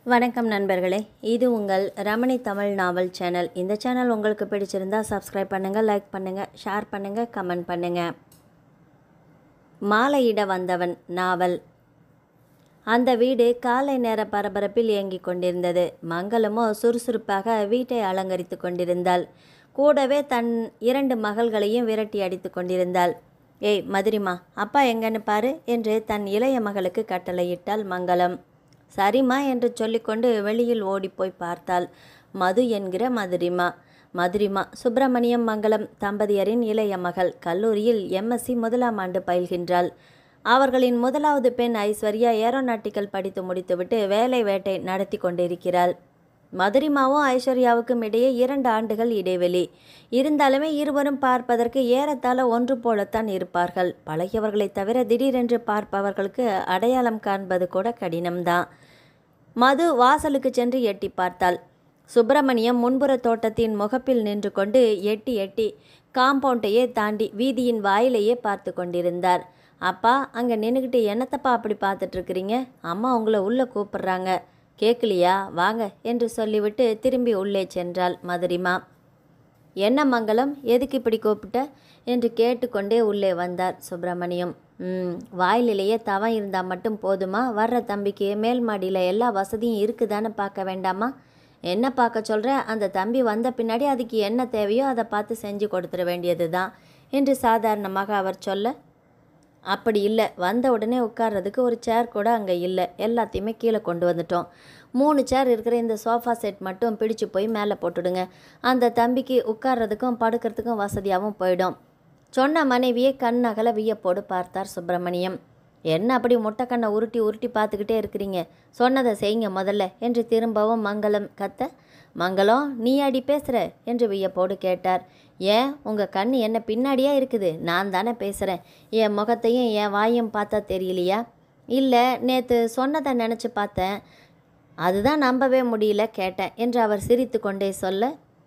வணக்கம் நண்பர்களே இது உங்கள் ரமணி தமிழ் நாவல் சேனல் இந்த சேனல் உங்களுக்கு பிடிச்சிருந்தா சப்ஸ்கிரைப் பண்ணுங்கள் லைக் பண்ணுங்கள் ஷேர் பண்ணுங்கள் கமெண்ட் பண்ணுங்கள் மாலையிட வந்தவன் நாவல் அந்த வீடு காலை நேர பரபரப்பில் இயங்கிக் கொண்டிருந்தது மங்களமோ சுறுசுறுப்பாக வீட்டை அலங்கரித்து கொண்டிருந்தாள் கூடவே தன் இரண்டு மகள்களையும் விரட்டி அடித்து கொண்டிருந்தாள் ஏய் மதுரிமா அப்பா எங்கன்னு பாரு என்று தன் இளைய மகளுக்கு கட்டளையிட்டாள் மங்களம் சரிம்மா என்று சொல்லிக்கொண்டு வெளியில் ஓடிப்போய் பார்த்தாள் மது என்கிற மதுரிமா மதுரிமா சுப்பிரமணியம் மங்கலம் தம்பதியரின் இளைய மகள் கல்லூரியில் எம்எஸ்சி முதலாம் ஆண்டு பயில்கின்றாள் அவர்களின் முதலாவது பெண் ஐஸ்வர்யா ஏரோநாட்டிக்கல் படித்து முடித்துவிட்டு வேலை வேட்டை நடத்தி கொண்டிருக்கிறாள் மதுரிமாவும் ஐஸ்வர்யாவுக்கும் இடையே இரண்டு ஆண்டுகள் இடைவெளி இருந்தாலுமே இருவரும் பார்ப்பதற்கு ஏறத்தாழ ஒன்று போலத்தான் இருப்பார்கள் பழகியவர்களைத் தவிர திடீரென்று பார்ப்பவர்களுக்கு அடையாளம் காண்பது கூட கடினம்தான் மது வாசலுக்கு சென்று எட்டி பார்த்தாள் சுப்பிரமணியம் முன்புற தோட்டத்தின் முகப்பில் நின்று கொண்டு எட்டி எட்டி காம்பவுண்டையே தாண்டி வீதியின் வாயிலையே பார்த்து கொண்டிருந்தார் அப்பா அங்கே நின்றுக்கிட்டு என்னத்தப்பா அப்படி பார்த்துட்டு இருக்கிறீங்க அம்மா உங்களை உள்ளே கூப்பிடுறாங்க கேட்கலையா வாங்க என்று சொல்லிவிட்டு திரும்பி உள்ளே சென்றாள் மதுரிமா என்ன மங்களம் எதுக்கு இப்படி கூப்பிட்ட என்று கேட்டுக்கொண்டே உள்ளே வந்தார் சுப்பிரமணியம் ம் வாயிலிலேயே தவம் இருந்தால் மட்டும் போதுமா வர்ற தம்பிக்கு மேல் மாடியில் எல்லா வசதியும் இருக்குதான்னு பார்க்க வேண்டாமா என்ன பார்க்க சொல்கிற அந்த தம்பி வந்த பின்னாடி அதுக்கு என்ன தேவையோ அதை பார்த்து செஞ்சு கொடுத்துட வேண்டியது தான் என்று சாதாரணமாக அவர் சொல்ல அப்படி இல்லை வந்த உடனே உட்கார்றதுக்கு ஒரு சேர் கூட அங்கே இல்லை எல்லாத்தையுமே கீழே கொண்டு வந்துட்டோம் மூணு சேர் இருக்கிற இந்த சோஃபா செட் மட்டும் பிடிச்சு போய் மேலே போட்டுடுங்க அந்த தம்பிக்கு உட்கார்றதுக்கும் படுக்கிறதுக்கும் வசதியாகவும் போயிடும் சொன்ன மனைவியை கண் அகல வியப்போடு பார்த்தார் சுப்பிரமணியம் என்ன அப்படி முட்டைக்கண்ணை உருட்டி உருட்டி பார்த்துக்கிட்டே இருக்கிறீங்க சொன்னதை செய்யுங்க முதல்ல என்று திரும்பவும் மங்களம் கத்த மங்களம் நீ அடி பேசுகிற என்று வியப்போடு கேட்டார் ஏன் உங்கள் கண் என்ன பின்னாடியே இருக்குது நான் தானே பேசுகிறேன் என் முகத்தையும் என் வாயும் பார்த்தா தெரியலையா இல்லை நேற்று சொன்னதை நினச்சி பார்த்தேன் அதுதான் நம்பவே முடியல கேட்டேன் என்று அவர் சிரித்து கொண்டே சொல்ல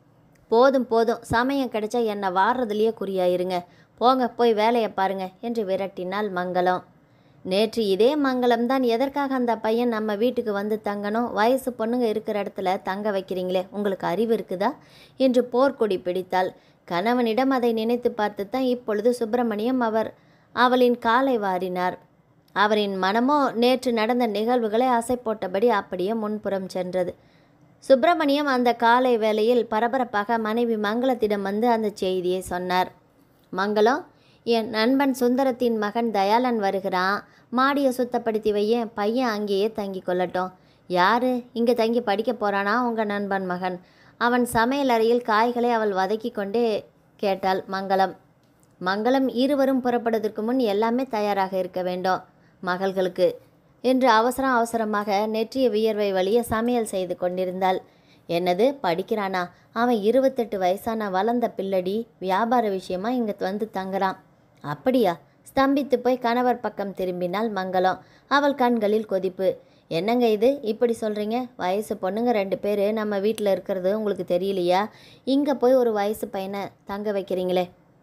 போதும் போதும் சமயம் கிடைச்சா என்னை வாடுறதுலையே குறியாயிருங்க போங்க போய் வேலையை பாருங்க என்று விரட்டினாள் மங்களம் நேற்று இதே மங்களம் தான் எதற்காக அந்த பையன் நம்ம வீட்டுக்கு வந்து தங்கணும் வயசு பொண்ணுங்க இருக்கிற இடத்துல தங்க வைக்கிறீங்களே உங்களுக்கு அறிவு இருக்குதா என்று போர்க்கொடி பிடித்தாள் கணவனிடம் அதை நினைத்து பார்த்து தான் இப்பொழுது சுப்பிரமணியம் அவர் அவளின் காலை வாரினார் அவரின் மனமோ நேற்று நடந்த நிகழ்வுகளை அசை போட்டபடி அப்படியே முன்புறம் சென்றது சுப்பிரமணியம் அந்த காலை வேளையில் பரபரப்பாக மனைவி மங்களத்திடம் வந்து அந்த செய்தியை சொன்னார் மங்களம் என் நண்பன் சுந்தரத்தின் மகன் தயாளன் வருகிறான் மாடியை சுத்தப்படுத்தி வையேன் பையன் அங்கேயே தங்கி கொள்ளட்டும் யாரு இங்கே தங்கி படிக்க போறானா உங்கள் நண்பன் மகன் அவன் சமையல் அறையில் காய்களை அவள் வதக்கி கொண்டே கேட்டாள் மங்களம் மங்களம் இருவரும் புறப்படுவதற்கு முன் எல்லாமே தயாராக இருக்க வேண்டும் மகள்களுக்கு என்று அவசரம் அவசரமாக நெற்றிய வியர்வை வழிய சமையல் செய்து கொண்டிருந்தாள் என்னது படிக்கிறானா அவன் இருபத்தெட்டு வயசான வளர்ந்த பிள்ளடி வியாபார விஷயமா இங்கே வந்து தங்குறான் அப்படியா ஸ்தம்பித்து போய் கணவர் பக்கம் திரும்பினாள் மங்களம் அவள் கண்களில் கொதிப்பு என்னங்க இது இப்படி சொல்கிறீங்க வயசு பொண்ணுங்க ரெண்டு பேர் நம்ம வீட்டில் இருக்கிறது உங்களுக்கு தெரியலையா இங்கே போய் ஒரு வயசு பையனை தங்க வைக்கிறீங்களே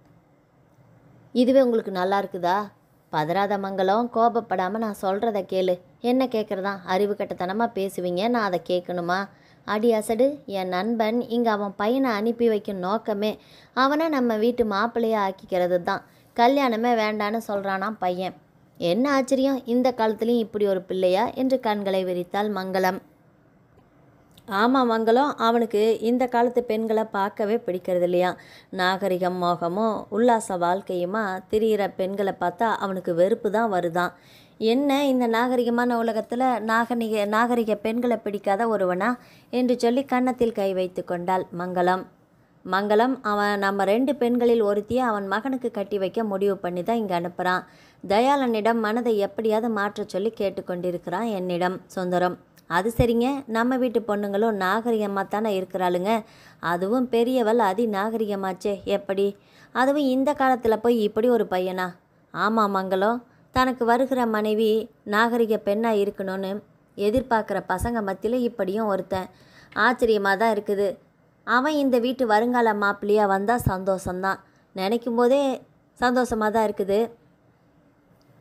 இதுவே உங்களுக்கு நல்லா இருக்குதா பதறாத மங்களம் கோபப்படாமல் நான் சொல்கிறத கேளு என்ன கேட்குறதா அறிவு கட்டத்தனமாக பேசுவீங்க நான் அதை கேட்கணுமா அடி அசடு என் நண்பன் இங்கே அவன் பையனை அனுப்பி வைக்கும் நோக்கமே அவனை நம்ம வீட்டு மாப்பிள்ளையை ஆக்கிக்கிறது தான் கல்யாணமே வேண்டான்னு சொல்கிறானாம் பையன் என்ன ஆச்சரியம் இந்த காலத்துலேயும் இப்படி ஒரு பிள்ளையா என்று கண்களை விரித்தாள் மங்களம் ஆமாம் மங்களம் அவனுக்கு இந்த காலத்து பெண்களை பார்க்கவே பிடிக்கிறது இல்லையா நாகரிகம் மோகமும் உல்லாச வாழ்க்கையுமா திரியிற பெண்களை பார்த்தா அவனுக்கு வெறுப்பு தான் வருதான் என்ன இந்த நாகரிகமான உலகத்தில் நாகரிக நாகரிக பெண்களை பிடிக்காத ஒருவனா என்று சொல்லி கன்னத்தில் கை வைத்து கொண்டாள் மங்களம் மங்களம் அவன் நம்ம ரெண்டு பெண்களில் ஒருத்தியை அவன் மகனுக்கு கட்டி வைக்க முடிவு பண்ணி தான் இங்கே அனுப்புகிறான் தயாளனிடம் மனதை எப்படியாவது மாற்றச் சொல்லி கேட்டுக்கொண்டிருக்கிறான் என்னிடம் சுந்தரம் அது சரிங்க நம்ம வீட்டு பொண்ணுங்களும் நாகரிகமாக தானே இருக்கிறாளுங்க அதுவும் பெரியவள் அதி நாகரிகமாச்சே எப்படி அதுவும் இந்த காலத்தில் போய் இப்படி ஒரு பையனா ஆமாம் மங்களம் தனக்கு வருகிற மனைவி நாகரிக பெண்ணாக இருக்கணும்னு எதிர்பார்க்குற பசங்க மத்தியில் இப்படியும் ஒருத்தன் ஆச்சரியமாக தான் இருக்குது அவன் இந்த வீட்டு வருங்கால மாப்பிள்ளையாக வந்தால் சந்தோஷம்தான் நினைக்கும் போதே சந்தோஷமாக தான் இருக்குது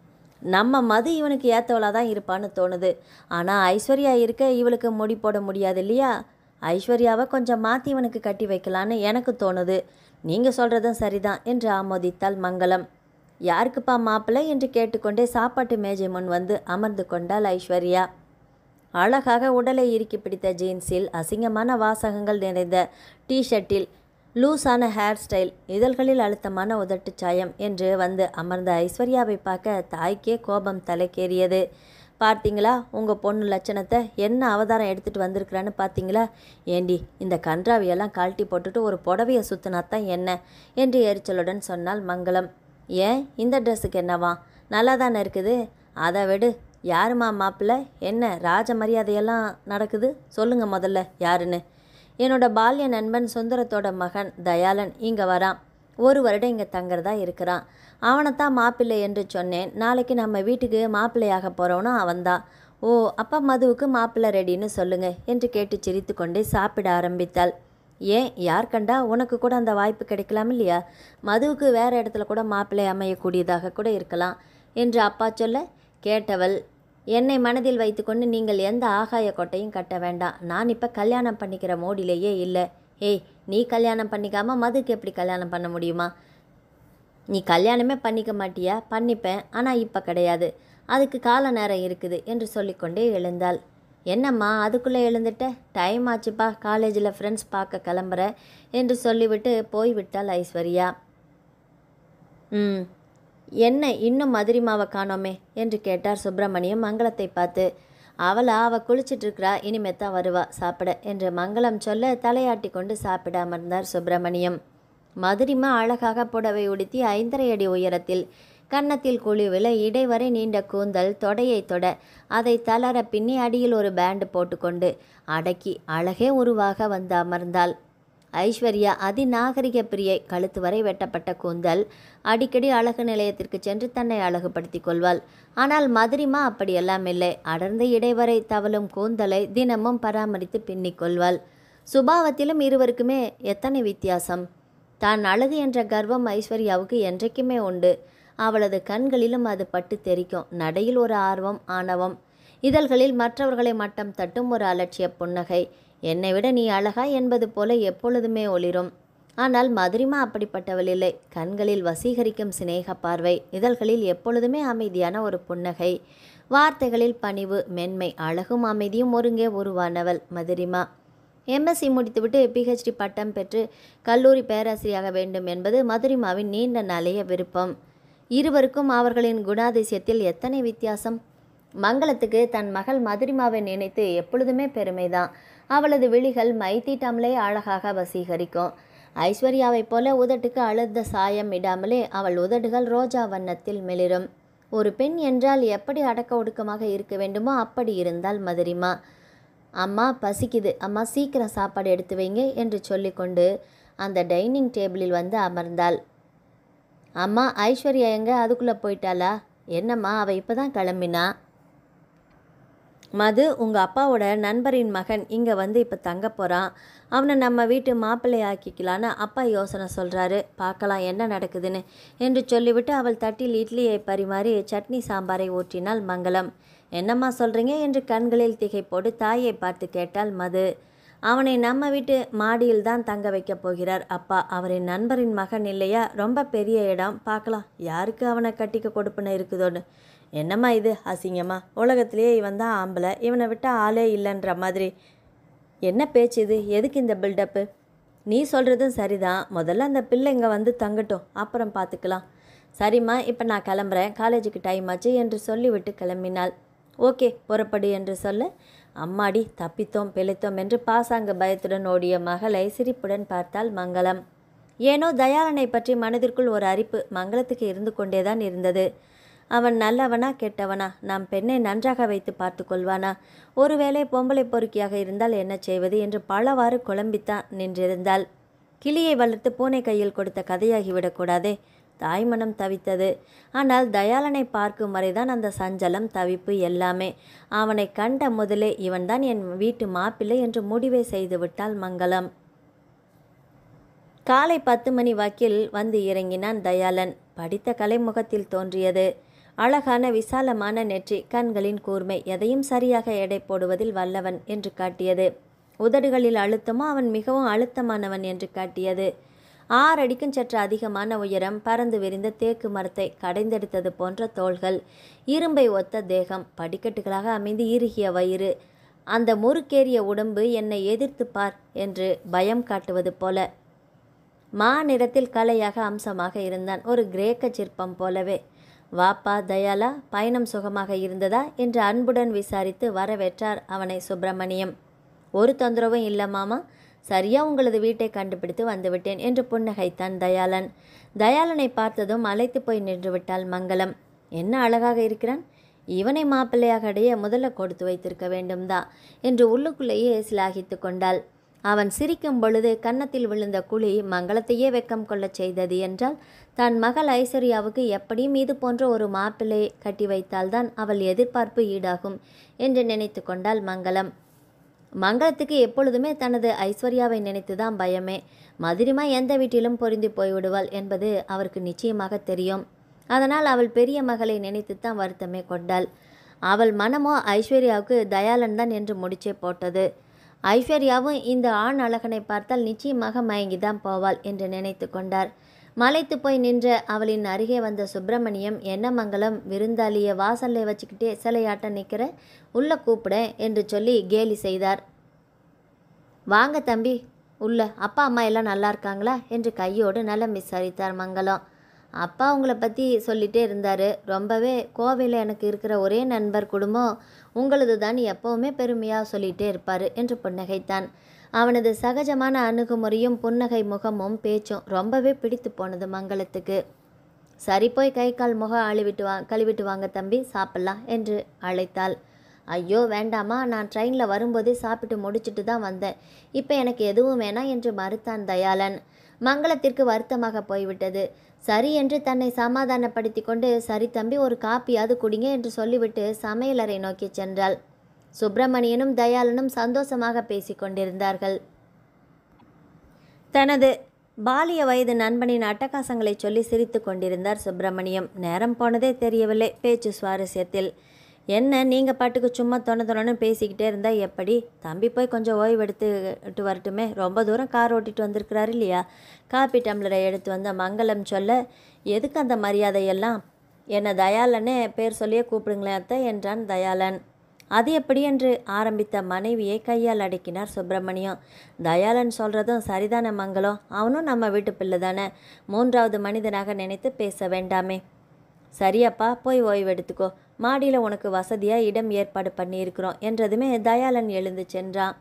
நம்ம மது இவனுக்கு ஏற்றவளாக தான் இருப்பான்னு தோணுது ஆனால் ஐஸ்வர்யா இருக்க இவளுக்கு முடி போட முடியாது இல்லையா ஐஸ்வர்யாவை கொஞ்சம் மாற்றி இவனுக்கு கட்டி வைக்கலான்னு எனக்கு தோணுது நீங்கள் சொல்கிறதும் சரிதான் என்று ஆமோதித்தாள் மங்களம் யாருக்குப்பா மாப்பிள்ளை என்று கேட்டுக்கொண்டே சாப்பாட்டு மேஜை முன் வந்து அமர்ந்து கொண்டாள் ஐஸ்வர்யா அழகாக உடலை இறுக்கி பிடித்த ஜீன்ஸில் அசிங்கமான வாசகங்கள் நிறைந்த டிஷர்ட்டில் லூஸான ஹேர் ஸ்டைல் இதழ்களில் அழுத்தமான உதட்டுச் சாயம் என்று வந்து அமர்ந்த ஐஸ்வர்யாவை பார்க்க தாய்க்கே கோபம் தலைக்கேறியது பார்த்தீங்களா உங்கள் பொண்ணு லட்சணத்தை என்ன அவதாரம் எடுத்துகிட்டு வந்திருக்கிறான்னு பார்த்தீங்களா ஏண்டி இந்த கன்றாவியெல்லாம் கழட்டி போட்டுட்டு ஒரு புடவையை சுத்தினாத்தான் என்ன என்று எரிச்சலுடன் சொன்னாள் மங்களம் ஏன் இந்த ட்ரெஸ்ஸுக்கு என்னவா நல்லா தானே இருக்குது அதை விடு யாருமா மாப்பிள்ளை என்ன ராஜ மரியாதையெல்லாம் நடக்குது சொல்லுங்க முதல்ல யாருன்னு என்னோட பால்ய நண்பன் சுந்தரத்தோட மகன் தயாளன் இங்கே வரான் ஒரு வருடம் இங்கே தங்குறதா இருக்கிறான் அவனைத்தான் மாப்பிள்ளை என்று சொன்னேன் நாளைக்கு நம்ம வீட்டுக்கு மாப்பிள்ளையாக போகிறவனும் அவன்தான் ஓ அப்பா மதுவுக்கு மாப்பிள்ளை ரெடின்னு சொல்லுங்க என்று கேட்டு சிரித்து கொண்டே சாப்பிட ஆரம்பித்தாள் ஏன் யார் கண்டா உனக்கு கூட அந்த வாய்ப்பு கிடைக்கலாம் இல்லையா மதுவுக்கு வேறு இடத்துல கூட மாப்பிள்ளை அமையக்கூடியதாக கூட இருக்கலாம் என்று அப்பா சொல்ல கேட்டவள் என்னை மனதில் வைத்துக்கொண்டு நீங்கள் எந்த ஆகாய கோட்டையும் கட்ட வேண்டாம் நான் இப்போ கல்யாணம் பண்ணிக்கிற மோடிலேயே இல்லை ஏய் நீ கல்யாணம் பண்ணிக்காம மதுக்கு எப்படி கல்யாணம் பண்ண முடியுமா நீ கல்யாணமே பண்ணிக்க மாட்டியா பண்ணிப்பேன் ஆனால் இப்போ கிடையாது அதுக்கு கால நேரம் இருக்குது என்று சொல்லிக்கொண்டே எழுந்தாள் என்னம்மா அதுக்குள்ளே எழுந்துட்ட டைம் ஆச்சுப்பா காலேஜில் ஃப்ரெண்ட்ஸ் பார்க்க கிளம்புற என்று சொல்லிவிட்டு போய்விட்டாள் ஐஸ்வர்யா ம் என்ன இன்னும் மதுரிமாவை காணோமே என்று கேட்டார் சுப்பிரமணியம் மங்களத்தை பார்த்து அவளா அவ குளிச்சிட்டு இருக்கிறா இனிமே தான் வருவா சாப்பிட என்று மங்களம் சொல்ல தலையாட்டி கொண்டு சாப்பிட அமர்ந்தார் சுப்பிரமணியம் மதுரிமா அழகாக புடவை உடுத்தி ஐந்தரை அடி உயரத்தில் கன்னத்தில் குழிவில் இடைவரை நீண்ட கூந்தல் தொடையை தொட அதை தளர பின்னி அடியில் ஒரு பேண்டு போட்டுக்கொண்டு அடக்கி அழகே உருவாக வந்து அமர்ந்தாள் ஐஸ்வர்யா அதிநாகரிக பிரியை கழுத்து வரை வெட்டப்பட்ட கூந்தல் அடிக்கடி அழகு நிலையத்திற்கு சென்று தன்னை அழகுபடுத்திக் கொள்வாள் ஆனால் மதுரிமா அப்படியெல்லாம் இல்லை அடர்ந்த இடைவரை தவழும் கூந்தலை தினமும் பராமரித்து பின்னிக் கொள்வாள் சுபாவத்திலும் இருவருக்குமே எத்தனை வித்தியாசம் தான் அழகு என்ற கர்வம் ஐஸ்வர்யாவுக்கு என்றைக்குமே உண்டு அவளது கண்களிலும் அது பட்டு தெரிக்கும் நடையில் ஒரு ஆர்வம் ஆணவம் இதழ்களில் மற்றவர்களை மட்டம் தட்டும் ஒரு அலட்சிய புன்னகை என்னை விட நீ அழகா என்பது போல எப்பொழுதுமே ஒளிரும் ஆனால் மதுரிமா அப்படிப்பட்டவள் இல்லை கண்களில் வசீகரிக்கும் சிநேக பார்வை இதழ்களில் எப்பொழுதுமே அமைதியான ஒரு புன்னகை வார்த்தைகளில் பணிவு மென்மை அழகும் அமைதியும் ஒருங்கே உருவானவள் மதுரிமா எம்எஸ்சி முடித்துவிட்டு பிஹெச்டி பட்டம் பெற்று கல்லூரி பேராசிரியாக வேண்டும் என்பது மதுரிமாவின் நீண்ட நாளைய விருப்பம் இருவருக்கும் அவர்களின் குணாதிசயத்தில் எத்தனை வித்தியாசம் மங்களத்துக்கு தன் மகள் மதுரிமாவை நினைத்து எப்பொழுதுமே பெருமைதான் அவளது விழிகள் மைத்தீட்டாமலே அழகாக வசீகரிக்கும் ஐஸ்வர்யாவைப் போல உதட்டுக்கு அழுத்த சாயம் இடாமலே அவள் உதடுகள் ரோஜா வண்ணத்தில் மிளிரும் ஒரு பெண் என்றால் எப்படி அடக்க ஒடுக்கமாக இருக்க வேண்டுமோ அப்படி இருந்தால் மதுரிமா அம்மா பசிக்குது அம்மா சீக்கிரம் சாப்பாடு எடுத்து வைங்க என்று சொல்லிக்கொண்டு அந்த டைனிங் டேபிளில் வந்து அமர்ந்தாள் அம்மா ஐஸ்வர்யா எங்க அதுக்குள்ளே போயிட்டாளா என்னம்மா அவள் இப்போ தான் கிளம்பினா மது உங்கள் அப்பாவோட நண்பரின் மகன் இங்கே வந்து இப்போ தங்க போகிறான் அவனை நம்ம வீட்டு மாப்பிள்ளை ஆக்கிக்கலான்னு அப்பா யோசனை சொல்கிறாரு பார்க்கலாம் என்ன நடக்குதுன்னு என்று சொல்லிவிட்டு அவள் தட்டில் இட்லியை பரிமாறி சட்னி சாம்பாரை ஊற்றினாள் மங்களம் என்னம்மா சொல்கிறீங்க என்று கண்களில் திகைப்போடு தாயை பார்த்து கேட்டாள் மது அவனை நம்ம வீட்டு மாடியில் தான் தங்க வைக்கப் போகிறார் அப்பா அவரின் நண்பரின் மகன் இல்லையா ரொம்ப பெரிய இடம் பார்க்கலாம் யாருக்கு அவனை கட்டிக்க கொடுப்புன்னு இருக்குதோன்னு என்னம்மா இது அசிங்கம்மா உலகத்திலேயே இவன் தான் ஆம்பளை இவனை விட்டால் ஆளே இல்லைன்ற மாதிரி என்ன பேச்சு இது எதுக்கு இந்த பில்டப்பு நீ சொல்கிறதும் சரிதான் முதல்ல அந்த பிள்ளை இங்கே வந்து தங்கட்டும் அப்புறம் பார்த்துக்கலாம் சரிம்மா இப்போ நான் கிளம்புறேன் காலேஜுக்கு டைம் ஆச்சு என்று சொல்லிவிட்டு கிளம்பினாள் ஓகே புறப்படு என்று சொல்ல அம்மாடி தப்பித்தோம் பிழைத்தோம் என்று பாசாங்க பயத்துடன் ஓடிய மகளை சிரிப்புடன் பார்த்தாள் மங்களம் ஏனோ தயாளனை பற்றி மனதிற்குள் ஒரு அரிப்பு மங்களத்துக்கு இருந்து கொண்டேதான் இருந்தது அவன் நல்லவனா கெட்டவனா நாம் பெண்ணை நன்றாக வைத்து பார்த்து கொள்வானா ஒருவேளை பொம்பளை பொறுக்கியாக இருந்தால் என்ன செய்வது என்று பலவாறு குழம்பித்தான் நின்றிருந்தாள் கிளியை வளர்த்து பூனை கையில் கொடுத்த கதையாகிவிடக்கூடாதே தாய்மனம் தவித்தது ஆனால் தயாளனை பார்க்கும் வரைதான் அந்த சஞ்சலம் தவிப்பு எல்லாமே அவனை கண்ட முதலே இவன்தான் என் வீட்டு மாப்பிள்ளை என்று முடிவை செய்து விட்டாள் மங்களம் காலை பத்து மணி வாக்கில் வந்து இறங்கினான் தயாளன் படித்த கலைமுகத்தில் தோன்றியது அழகான விசாலமான நெற்றி கண்களின் கூர்மை எதையும் சரியாக எடை போடுவதில் வல்லவன் என்று காட்டியது உதடுகளில் அழுத்தமோ அவன் மிகவும் அழுத்தமானவன் என்று காட்டியது ஆறடிக்கும் சற்று அதிகமான உயரம் பறந்து விரிந்த தேக்கு மரத்தை கடைந்தெடுத்தது போன்ற தோள்கள் இரும்பை ஒத்த தேகம் படிக்கட்டுகளாக அமைந்து இறுகிய வயிறு அந்த முறுக்கேறிய உடம்பு என்னை எதிர்த்து பார் என்று பயம் காட்டுவது போல மா நிறத்தில் கலையாக அம்சமாக இருந்தான் ஒரு கிரேக்க சிற்பம் போலவே வாப்பா தயாலா பயணம் சுகமாக இருந்ததா என்று அன்புடன் விசாரித்து வரவேற்றார் அவனை சுப்பிரமணியம் ஒரு தொந்தரவும் இல்லை மாமா சரியா உங்களது வீட்டை கண்டுபிடித்து வந்துவிட்டேன் என்று புன்னகைத்தான் தயாளன் தயாளனை பார்த்ததும் அழைத்து போய் நின்று விட்டாள் மங்களம் என்ன அழகாக இருக்கிறான் இவனை மாப்பிள்ளையாக அடைய முதல்ல கொடுத்து வைத்திருக்க வேண்டும்தா என்று உள்ளுக்குள்ளேயே சிலாகித்து கொண்டாள் அவன் சிரிக்கும் பொழுது கன்னத்தில் விழுந்த குழி மங்களத்தையே வெக்கம் கொள்ளச் செய்தது என்றால் தன் மகள் ஐஸ்வர்யாவுக்கு எப்படியும் இது போன்ற ஒரு மாப்பிள்ளை கட்டி வைத்தால்தான் அவள் எதிர்பார்ப்பு ஈடாகும் என்று நினைத்து கொண்டாள் மங்களம் மங்களத்துக்கு எப்பொழுதுமே தனது ஐஸ்வர்யாவை நினைத்துதான் பயமே மதுரிமா எந்த வீட்டிலும் பொருந்தி போய்விடுவாள் என்பது அவருக்கு நிச்சயமாக தெரியும் அதனால் அவள் பெரிய மகளை நினைத்துத்தான் வருத்தமே கொண்டாள் அவள் மனமோ ஐஸ்வர்யாவுக்கு தயாளன் தான் என்று முடிச்சே போட்டது ஐஸ்வர்யாவும் இந்த ஆண் அழகனை பார்த்தால் நிச்சயமாக மயங்கிதான் போவாள் என்று நினைத்து கொண்டார் மலைத்து போய் நின்ற அவளின் அருகே வந்த சுப்பிரமணியம் என்ன மங்களம் விருந்தாளிய வாசல்ல வச்சுக்கிட்டே சிலையாட்ட நிற்கிற உள்ள கூப்பிட என்று சொல்லி கேலி செய்தார் வாங்க தம்பி உள்ள அப்பா அம்மா எல்லாம் நல்லா இருக்காங்களா என்று கையோடு நலம் விசாரித்தார் மங்களம் அப்பா உங்களை பற்றி சொல்லிட்டே இருந்தார் ரொம்பவே கோவையில் எனக்கு இருக்கிற ஒரே நண்பர் குடும்பம் உங்களது தான் எப்போவுமே பெருமையாக சொல்லிகிட்டே இருப்பார் என்று புன்னகைத்தான் அவனது சகஜமான அணுகுமுறையும் புன்னகை முகமும் பேச்சும் ரொம்பவே பிடித்து போனது மங்களத்துக்கு சரி போய் கை கால் முகம் அழுவிட்டு வா கழுவிட்டு வாங்க தம்பி சாப்பிட்லாம் என்று அழைத்தாள் ஐயோ வேண்டாமா நான் ட்ரெயினில் வரும்போதே சாப்பிட்டு முடிச்சிட்டு தான் வந்தேன் இப்போ எனக்கு எதுவும் வேணாம் என்று மறுத்தான் தயாளன் மங்களத்திற்கு வருத்தமாக போய்விட்டது சரி என்று தன்னை சமாதானப்படுத்தி கொண்டு சரி தம்பி ஒரு காப்பியாவது குடிங்க என்று சொல்லிவிட்டு சமையலறை நோக்கி சென்றாள் சுப்பிரமணியனும் தயாளனும் சந்தோஷமாக பேசிக் கொண்டிருந்தார்கள் தனது பாலிய வயது நண்பனின் அட்டகாசங்களை சொல்லி சிரித்து கொண்டிருந்தார் சுப்பிரமணியம் நேரம் போனதே தெரியவில்லை பேச்சு சுவாரஸ்யத்தில் என்ன நீங்கள் பாட்டுக்கு சும்மா தொண தொணன்னு பேசிக்கிட்டே இருந்தால் எப்படி தம்பி போய் கொஞ்சம் ஓய்வு எடுத்துட்டு வரட்டுமே ரொம்ப தூரம் கார் ஓட்டிட்டு வந்திருக்கிறாரு இல்லையா காப்பி டம்ளரை எடுத்து வந்த மங்களம் சொல்ல எதுக்கு அந்த மரியாதையெல்லாம் என்னை தயாளனே பேர் சொல்லியே கூப்பிடுங்களேன் அத்தை என்றான் தயாளன் அது எப்படி என்று ஆரம்பித்த மனைவியை கையால் அடக்கினார் சுப்பிரமணியம் தயாளன் சொல்கிறதும் சரிதானே மங்களம் அவனும் நம்ம வீட்டு பிள்ளை தானே மூன்றாவது மனிதனாக நினைத்து பேச வேண்டாமே சரியப்பா போய் ஓய்வு எடுத்துக்கோ மாடியில் உனக்கு வசதியாக இடம் ஏற்பாடு பண்ணியிருக்கிறோம் என்றதுமே தயாளன் எழுந்து சென்றான்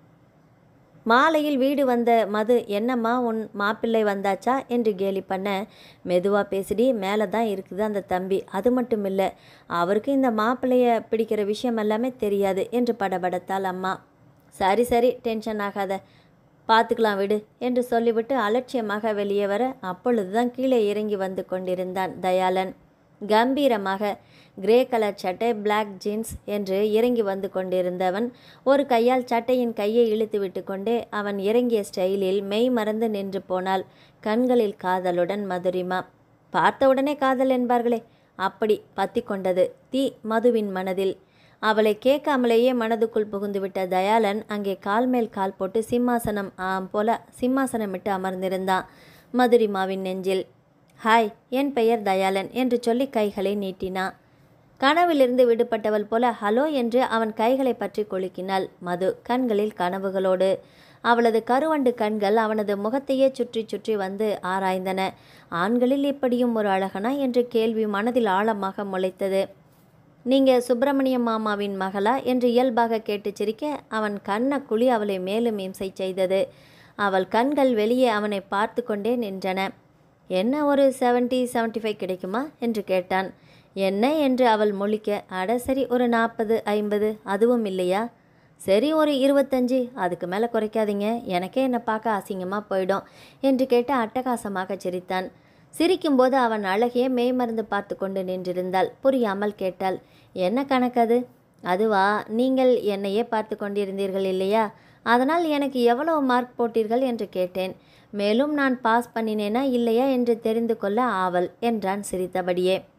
மாலையில் வீடு வந்த மது என்னம்மா உன் மாப்பிள்ளை வந்தாச்சா என்று கேலி பண்ண மெதுவாக பேசிடி மேலே தான் இருக்குது அந்த தம்பி அது மட்டும் இல்லை அவருக்கு இந்த மாப்பிள்ளைய பிடிக்கிற விஷயம் எல்லாமே தெரியாது என்று படபடத்தாள் அம்மா சரி சரி டென்ஷன் ஆகாத பார்த்துக்கலாம் விடு என்று சொல்லிவிட்டு அலட்சியமாக வெளியே வர அப்பொழுதுதான் கீழே இறங்கி வந்து கொண்டிருந்தான் தயாளன் கம்பீரமாக கிரே கலர் சட்டை பிளாக் ஜீன்ஸ் என்று இறங்கி வந்து கொண்டிருந்தவன் ஒரு கையால் சட்டையின் கையை இழுத்து விட்டு கொண்டே அவன் இறங்கிய ஸ்டைலில் மெய் மறந்து நின்று போனாள் கண்களில் காதலுடன் மதுரிமா பார்த்தவுடனே காதல் என்பார்களே அப்படி பத்தி கொண்டது தீ மதுவின் மனதில் அவளை கேட்காமலேயே மனதுக்குள் புகுந்துவிட்ட தயாளன் அங்கே கால் மேல் கால் போட்டு சிம்மாசனம் ஆம் போல சிம்மாசனமிட்டு அமர்ந்திருந்தான் மதுரிமாவின் நெஞ்சில் ஹாய் என் பெயர் தயாளன் என்று சொல்லி கைகளை நீட்டினான் கனவிலிருந்து விடுபட்டவள் போல ஹலோ என்று அவன் கைகளை பற்றி கொலுக்கினாள் மது கண்களில் கனவுகளோடு அவளது கருவண்டு கண்கள் அவனது முகத்தையே சுற்றி சுற்றி வந்து ஆராய்ந்தன ஆண்களில் இப்படியும் ஒரு அழகனா என்று கேள்வி மனதில் ஆழமாக முளைத்தது நீங்க சுப்பிரமணியம் மாமாவின் மகளா என்று இயல்பாக கேட்டு சிரிக்க அவன் கண்ண குழி அவளை மேலும் இம்சை செய்தது அவள் கண்கள் வெளியே அவனை பார்த்து கொண்டே நின்றன என்ன ஒரு செவன்ட்டி செவன்ட்டி ஃபைவ் கிடைக்குமா என்று கேட்டான் என்ன என்று அவள் முழிக்க அட சரி ஒரு நாற்பது ஐம்பது அதுவும் இல்லையா சரி ஒரு இருபத்தஞ்சு அதுக்கு மேலே குறைக்காதீங்க எனக்கே என்னை பார்க்க அசிங்கமாக போயிடும் என்று கேட்டு அட்டகாசமாக சிரித்தான் சிரிக்கும்போது அவன் அழகையே மெய்மறந்து பார்த்து கொண்டு நின்றிருந்தாள் புரியாமல் கேட்டாள் என்ன கணக்கது அதுவா நீங்கள் என்னையே பார்த்து கொண்டிருந்தீர்கள் இல்லையா அதனால் எனக்கு எவ்வளவு மார்க் போட்டீர்கள் என்று கேட்டேன் மேலும் நான் பாஸ் பண்ணினேனா இல்லையா என்று தெரிந்து கொள்ள ஆவல் என்றான் சிரித்தபடியே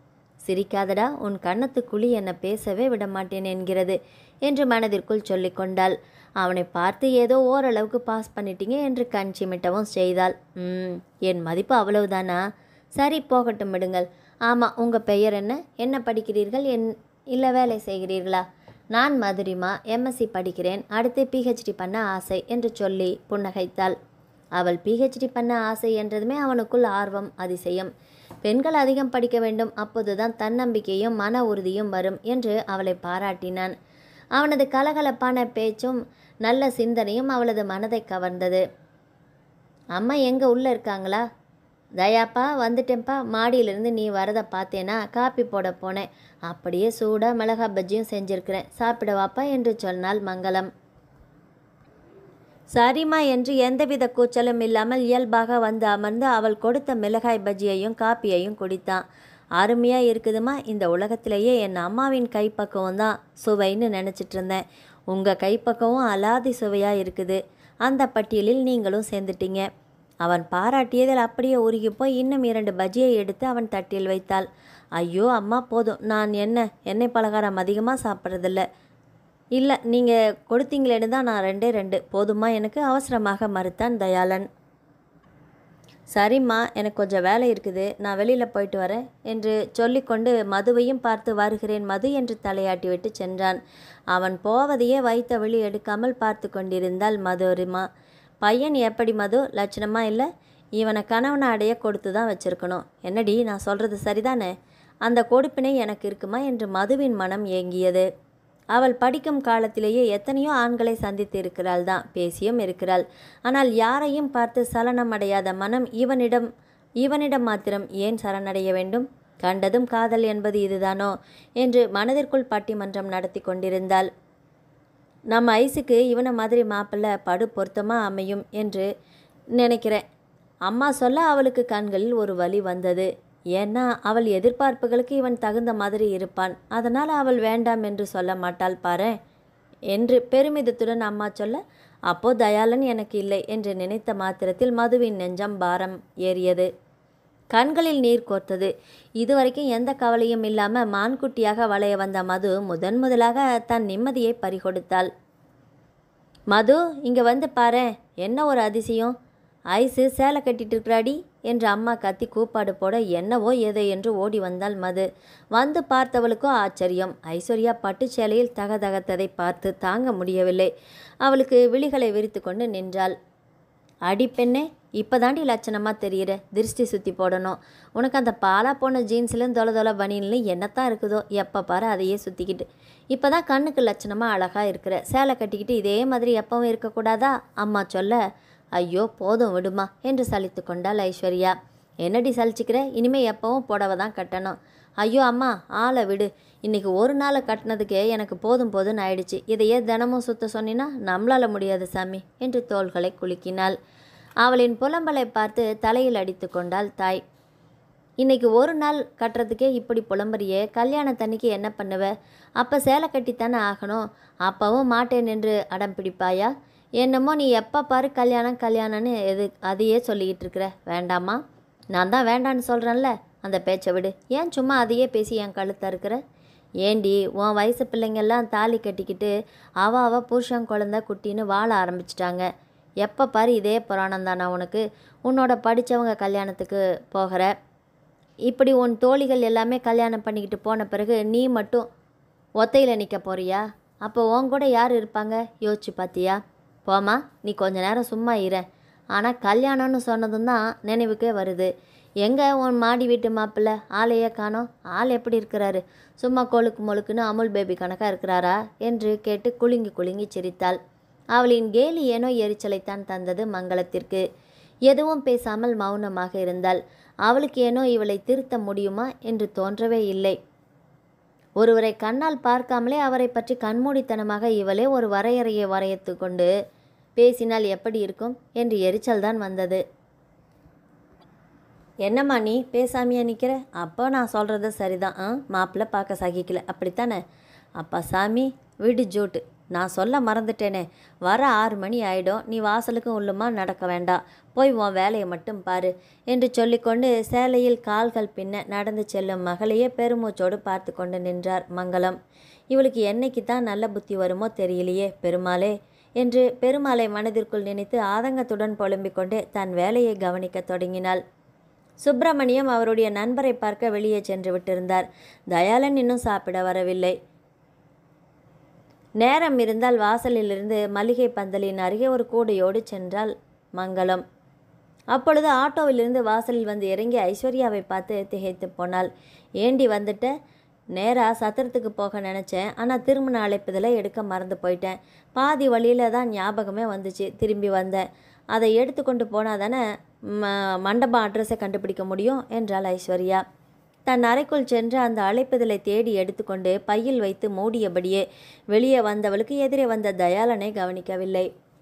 சிரிக்காதடா உன் கன்னத்து குழி என்னை பேசவே விட மாட்டேன் என்கிறது என்று மனதிற்குள் சொல்லிக்கொண்டாள் அவனை பார்த்து ஏதோ ஓரளவுக்கு பாஸ் பண்ணிட்டீங்க என்று கண் சிமிட்டவும் செய்தாள் ம் என் மதிப்பு அவ்வளவுதானா சரி போகட்டும் விடுங்கள் ஆமாம் உங்கள் பெயர் என்ன என்ன படிக்கிறீர்கள் என் இல்லை வேலை செய்கிறீர்களா நான் மதுரிமா எம்எஸ்சி படிக்கிறேன் அடுத்து பிஹெச்டி பண்ண ஆசை என்று சொல்லி புன்னகைத்தாள் அவள் பிஹெச்டி பண்ண ஆசை என்றதுமே அவனுக்குள் ஆர்வம் அதிசயம் பெண்கள் அதிகம் படிக்க வேண்டும் அப்போதுதான் தன்னம்பிக்கையும் மன உறுதியும் வரும் என்று அவளை பாராட்டினான் அவனது கலகலப்பான பேச்சும் நல்ல சிந்தனையும் அவளது மனதை கவர்ந்தது அம்மா எங்கே உள்ளே இருக்காங்களா தயாப்பா வந்துட்டேன்ப்பா மாடியிலிருந்து நீ வரதை பார்த்தேனா காப்பி போட போனேன் அப்படியே சூடாக மிளகா பஜ்ஜியும் செஞ்சிருக்கிறேன் சாப்பிடவாப்பா என்று சொன்னாள் மங்களம் சரிம்மா என்று எந்தவித கூச்சலும் இல்லாமல் இயல்பாக வந்து அமர்ந்து அவள் கொடுத்த மிளகாய் பஜ்ஜியையும் காப்பியையும் குடித்தான் அருமையாக இருக்குதுமா இந்த உலகத்திலேயே என் அம்மாவின் கைப்பக்குவம் தான் சுவைன்னு நினச்சிட்டு இருந்தேன் உங்கள் கைப்பக்குவம் அலாதி சுவையாக இருக்குது அந்த பட்டியலில் நீங்களும் சேர்ந்துட்டீங்க அவன் பாராட்டியதில் அப்படியே உருகி போய் இன்னும் இரண்டு பஜ்ஜியை எடுத்து அவன் தட்டில் வைத்தாள் ஐயோ அம்மா போதும் நான் என்ன எண்ணெய் பலகாரம் அதிகமாக சாப்பிட்றதில்ல இல்லை நீங்கள் கொடுத்தீங்களேன்னு தான் நான் ரெண்டே ரெண்டு போதுமா எனக்கு அவசரமாக மறுத்தான் தயாளன் சரிம்மா எனக்கு கொஞ்சம் வேலை இருக்குது நான் வெளியில் போயிட்டு வரேன் என்று சொல்லிக்கொண்டு மதுவையும் பார்த்து வருகிறேன் மது என்று தலையாட்டி விட்டு சென்றான் அவன் போவதையே வைத்த வெளி எடுக்காமல் பார்த்து கொண்டிருந்தாள் மதுரிமா பையன் எப்படி மது லட்சணமா இல்லை இவனை கணவனை அடைய கொடுத்து தான் வச்சிருக்கணும் என்னடி நான் சொல்கிறது சரிதானே அந்த கொடுப்பினை எனக்கு இருக்குமா என்று மதுவின் மனம் ஏங்கியது அவள் படிக்கும் காலத்திலேயே எத்தனையோ ஆண்களை சந்தித்து இருக்கிறாள் தான் பேசியும் இருக்கிறாள் ஆனால் யாரையும் பார்த்து சலனம் அடையாத மனம் இவனிடம் இவனிடம் மாத்திரம் ஏன் சரணடைய வேண்டும் கண்டதும் காதல் என்பது இதுதானோ என்று மனதிற்குள் பட்டிமன்றம் நடத்தி கொண்டிருந்தாள் நம்ம ஐஸுக்கு இவனை மாதிரி மாப்பிள்ளை படு பொருத்தமாக அமையும் என்று நினைக்கிறேன் அம்மா சொல்ல அவளுக்கு கண்களில் ஒரு வலி வந்தது ஏன்னா அவள் எதிர்பார்ப்புகளுக்கு இவன் தகுந்த மாதிரி இருப்பான் அதனால் அவள் வேண்டாம் என்று சொல்ல மாட்டாள் பாரு என்று பெருமிதத்துடன் அம்மா சொல்ல அப்போ தயாளன் எனக்கு இல்லை என்று நினைத்த மாத்திரத்தில் மதுவின் நெஞ்சம் பாரம் ஏறியது கண்களில் நீர் கோர்த்தது இதுவரைக்கும் எந்த கவலையும் இல்லாமல் மான்குட்டியாக வளைய வந்த மது முதன் முதலாக தன் நிம்மதியை பறிகொடுத்தாள் மது இங்கே வந்து பாரேன் என்ன ஒரு அதிசயம் ஐஸு சேலை கட்டிட்டு இருக்கிறாடி என்று அம்மா கத்தி கூப்பாடு போட என்னவோ ஏதோ என்று ஓடி வந்தாள் மது வந்து பார்த்தவளுக்கோ ஆச்சரியம் ஐஸ்வர்யா பட்டு சேலையில் தகதகத்ததை பார்த்து தாங்க முடியவில்லை அவளுக்கு விழிகளை விரித்து கொண்டு நின்றாள் அடி பெண்ணே இப்போ தாண்டி லட்சணமாக தெரியுற திருஷ்டி சுற்றி போடணும் உனக்கு அந்த பாலா போன ஜீன்ஸ்லையும் தொலை தொலை பனியன்லையும் என்னத்தான் இருக்குதோ எப்போ பாரு அதையே சுற்றிக்கிட்டு இப்போ தான் கண்ணுக்கு லட்சணமாக அழகாக இருக்கிற சேலை கட்டிக்கிட்டு இதே மாதிரி எப்பவும் இருக்கக்கூடாதா அம்மா சொல்ல ஐயோ போதும் விடுமா என்று சலித்து கொண்டாள் ஐஸ்வர்யா என்னடி சலிச்சுக்கிற இனிமே எப்பவும் புடவை தான் கட்டணும் ஐயோ அம்மா ஆளை விடு இன்னைக்கு ஒரு நாள் கட்டினதுக்கே எனக்கு போதும் போதும்னு ஆயிடுச்சு இதையே தினமும் சுத்த சொன்னினா நம்மளால முடியாது சாமி என்று தோள்களை குலுக்கினாள் அவளின் புலம்பலை பார்த்து தலையில் அடித்து கொண்டாள் தாய் இன்னைக்கு ஒரு நாள் கட்டுறதுக்கே இப்படி புலம்புறியே கல்யாணத்தன்னைக்கு என்ன பண்ணுவ அப்போ சேலை கட்டித்தானே ஆகணும் அப்பவும் மாட்டேன் என்று அடம் பிடிப்பாயா என்னமோ நீ எப்போ பாரு கல்யாணம் கல்யாணம்னு எது அதையே சொல்லிக்கிட்டு இருக்கிற வேண்டாமா நான் தான் வேண்டான்னு சொல்கிறேன்ல அந்த பேச்சை விடு ஏன் சும்மா அதையே பேசி என் கழுத்த இருக்கிற ஏண்டி உன் வயசு பிள்ளைங்கெல்லாம் தாலி கட்டிக்கிட்டு அவ அவ புருஷன் குழந்த குட்டின்னு வாழ ஆரம்பிச்சிட்டாங்க எப்போ பாரு இதே புராணம் தானா உனக்கு உன்னோட படித்தவங்க கல்யாணத்துக்கு போகிற இப்படி உன் தோழிகள் எல்லாமே கல்யாணம் பண்ணிக்கிட்டு போன பிறகு நீ மட்டும் ஒத்தையில் நிற்க போறியா அப்போ உன் கூட யார் இருப்பாங்க யோசிச்சு பார்த்தியா போமா நீ கொஞ்ச நேரம் சும்மா இரு ஆனால் கல்யாணம்னு சொன்னதும் தான் நினைவுக்கே வருது எங்கே உன் மாடி வீட்டு மாப்பிள்ளை ஆளையே காணோம் ஆள் எப்படி இருக்கிறாரு சும்மா கொழுக்கு மொழுக்குன்னு அமுல் பேபி கணக்காக இருக்கிறாரா என்று கேட்டு குலுங்கி குலுங்கி சிரித்தாள் அவளின் கேலி ஏனோ எரிச்சலைத்தான் தந்தது மங்களத்திற்கு எதுவும் பேசாமல் மௌனமாக இருந்தாள் அவளுக்கு ஏனோ இவளை திருத்த முடியுமா என்று தோன்றவே இல்லை ஒருவரை கண்ணால் பார்க்காமலே அவரை பற்றி கண்மூடித்தனமாக இவளே ஒரு வரையறையை வரையத்து கொண்டு பேசினால் எப்படி இருக்கும் என்று எரிச்சல் தான் வந்தது என்னம்மா நீ பேசாமையா நிற்கிற அப்போ நான் சொல்கிறது சரிதான் ஆ மாப்பிள்ளை பார்க்க சகிக்கல அப்படித்தானே அப்பா சாமி விடு ஜோட்டு நான் சொல்ல மறந்துட்டேனே வர ஆறு மணி ஆயிடும் நீ வாசலுக்கும் உள்ளுமா நடக்க வேண்டாம் போய் உன் வேலையை மட்டும் பாரு என்று சொல்லிக்கொண்டு சேலையில் கால்கள் பின்ன நடந்து செல்லும் மகளையே பெருமூச்சோடு பார்த்து கொண்டு நின்றார் மங்களம் இவளுக்கு என்னைக்கு தான் நல்ல புத்தி வருமோ தெரியலையே பெருமாளே என்று பெருமாளை மனதிற்குள் நினைத்து ஆதங்கத்துடன் புலம்பிக் கொண்டு தன் வேலையை கவனிக்கத் தொடங்கினாள் சுப்பிரமணியம் அவருடைய நண்பரை பார்க்க வெளியே சென்று விட்டிருந்தார் தயாளன் இன்னும் சாப்பிட வரவில்லை நேரம் இருந்தால் வாசலிலிருந்து மளிகை பந்தலின் அருகே ஒரு கூடையோடு சென்றாள் மங்களம் அப்பொழுது ஆட்டோவிலிருந்து வாசலில் வந்து இறங்கி ஐஸ்வர்யாவை பார்த்து திகைத்து போனாள் ஏண்டி வந்துட்ட நேராக சத்திரத்துக்கு போக நினச்சேன் ஆனால் திருமண அழைப்புதலை எடுக்க மறந்து போயிட்டேன் பாதி வழியில் தான் ஞாபகமே வந்துச்சு திரும்பி வந்தேன் அதை எடுத்துக்கொண்டு போனால் தானே ம மண்டபம் அட்ரஸை கண்டுபிடிக்க முடியும் என்றாள் ஐஸ்வர்யா தன் அறைக்குள் சென்று அந்த அழைப்புதலை தேடி எடுத்துக்கொண்டு பையில் வைத்து மூடியபடியே வெளியே வந்தவளுக்கு எதிரே வந்த தயாளனை கவனிக்கவில்லை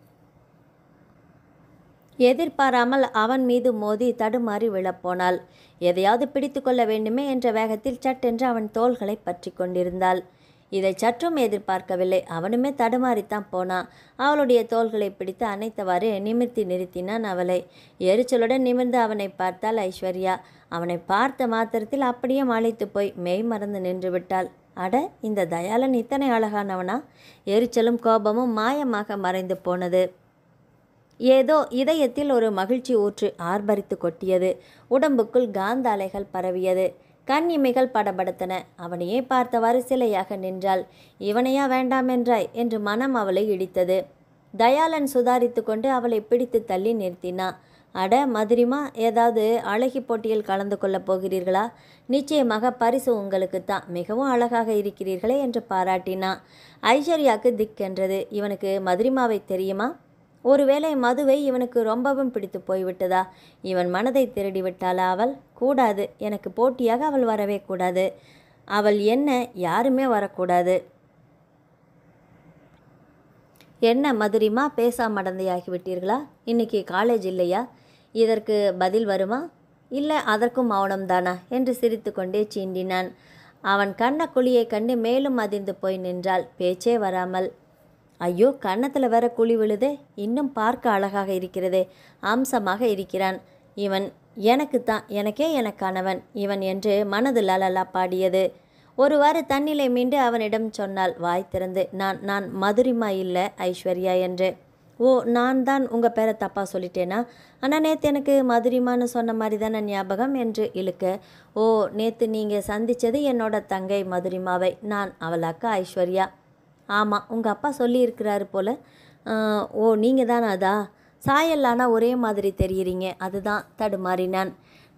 எதிர்பாராமல் அவன் மீது மோதி தடுமாறி விழப்போனாள் எதையாவது பிடித்து கொள்ள வேண்டுமே என்ற வேகத்தில் சட்டென்று அவன் தோள்களை பற்றி கொண்டிருந்தாள் இதை சற்றும் எதிர்பார்க்கவில்லை அவனுமே தடுமாறித்தான் போனான் அவளுடைய தோள்களை பிடித்து அணைத்தவாறு நிமிர்த்தி நிறுத்தினான் அவளை எரிச்சலுடன் நிமிர்ந்து அவனை பார்த்தாள் ஐஸ்வர்யா அவனை பார்த்த மாத்திரத்தில் அப்படியே மலைத்து போய் மெய் மறந்து நின்று விட்டாள் அட இந்த தயாளன் இத்தனை அழகானவனா எரிச்சலும் கோபமும் மாயமாக மறைந்து போனது ஏதோ இதயத்தில் ஒரு மகிழ்ச்சி ஊற்று ஆர்ப்பரித்து கொட்டியது உடம்புக்குள் காந்த அலைகள் பரவியது கண் இமைகள் படபடத்தன அவனையே பார்த்தவாறு சிலையாக நின்றாள் இவனையா வேண்டாம் என்றாய் என்று மனம் அவளை இடித்தது தயாளன் சுதாரித்து கொண்டு அவளை பிடித்து தள்ளி நிறுத்தினா அட மதுரிமா ஏதாவது அழகி போட்டியில் கலந்து கொள்ளப் போகிறீர்களா நிச்சயமாக பரிசு உங்களுக்கு தான் மிகவும் அழகாக இருக்கிறீர்களே என்று பாராட்டினா ஐஸ்வர்யாவுக்கு திக்கென்றது இவனுக்கு மதுரிமாவை தெரியுமா ஒருவேளை மதுவை இவனுக்கு ரொம்பவும் பிடித்து போய்விட்டதா இவன் மனதை திருடி விட்டாளா அவள் கூடாது எனக்கு போட்டியாக அவள் வரவே கூடாது அவள் என்ன யாருமே வரக்கூடாது என்ன மதுரிமா பேசா மடந்தையாகி விட்டீர்களா இன்னைக்கு காலேஜ் இல்லையா இதற்கு பதில் வருமா இல்லை அதற்கும் மௌனம்தானா என்று சிரித்துக்கொண்டே சீண்டினான் அவன் கண்ண குழியை கண்டு மேலும் அதிர்ந்து போய் நின்றாள் பேச்சே வராமல் ஐயோ கன்னத்தில் வேற குழி விழுதே இன்னும் பார்க்க அழகாக இருக்கிறதே அம்சமாக இருக்கிறான் இவன் எனக்கு தான் எனக்கே எனக்கானவன் இவன் என்று மனது லலலா பாடியது ஒருவாறு தன்னிலை மீண்டு அவனிடம் சொன்னாள் வாய் திறந்து நான் நான் மதுரிமா இல்லை ஐஸ்வர்யா என்று ஓ நான் தான் உங்கள் பேரை தப்பாக சொல்லிட்டேனா ஆனால் நேற்று எனக்கு மதுரிமான்னு சொன்ன மாதிரி தானே ஞாபகம் என்று இழுக்க ஓ நேற்று நீங்கள் சந்தித்தது என்னோட தங்கை மதுரிமாவை நான் அவள் அக்கா ஐஸ்வர்யா ஆமாம் உங்கள் அப்பா சொல்லியிருக்கிறாரு போல ஆஹ், ஓ நீங்கள் தானே அதா சாயல்லானா ஒரே மாதிரி தெரியுறீங்க அதுதான் தடுமாறினான்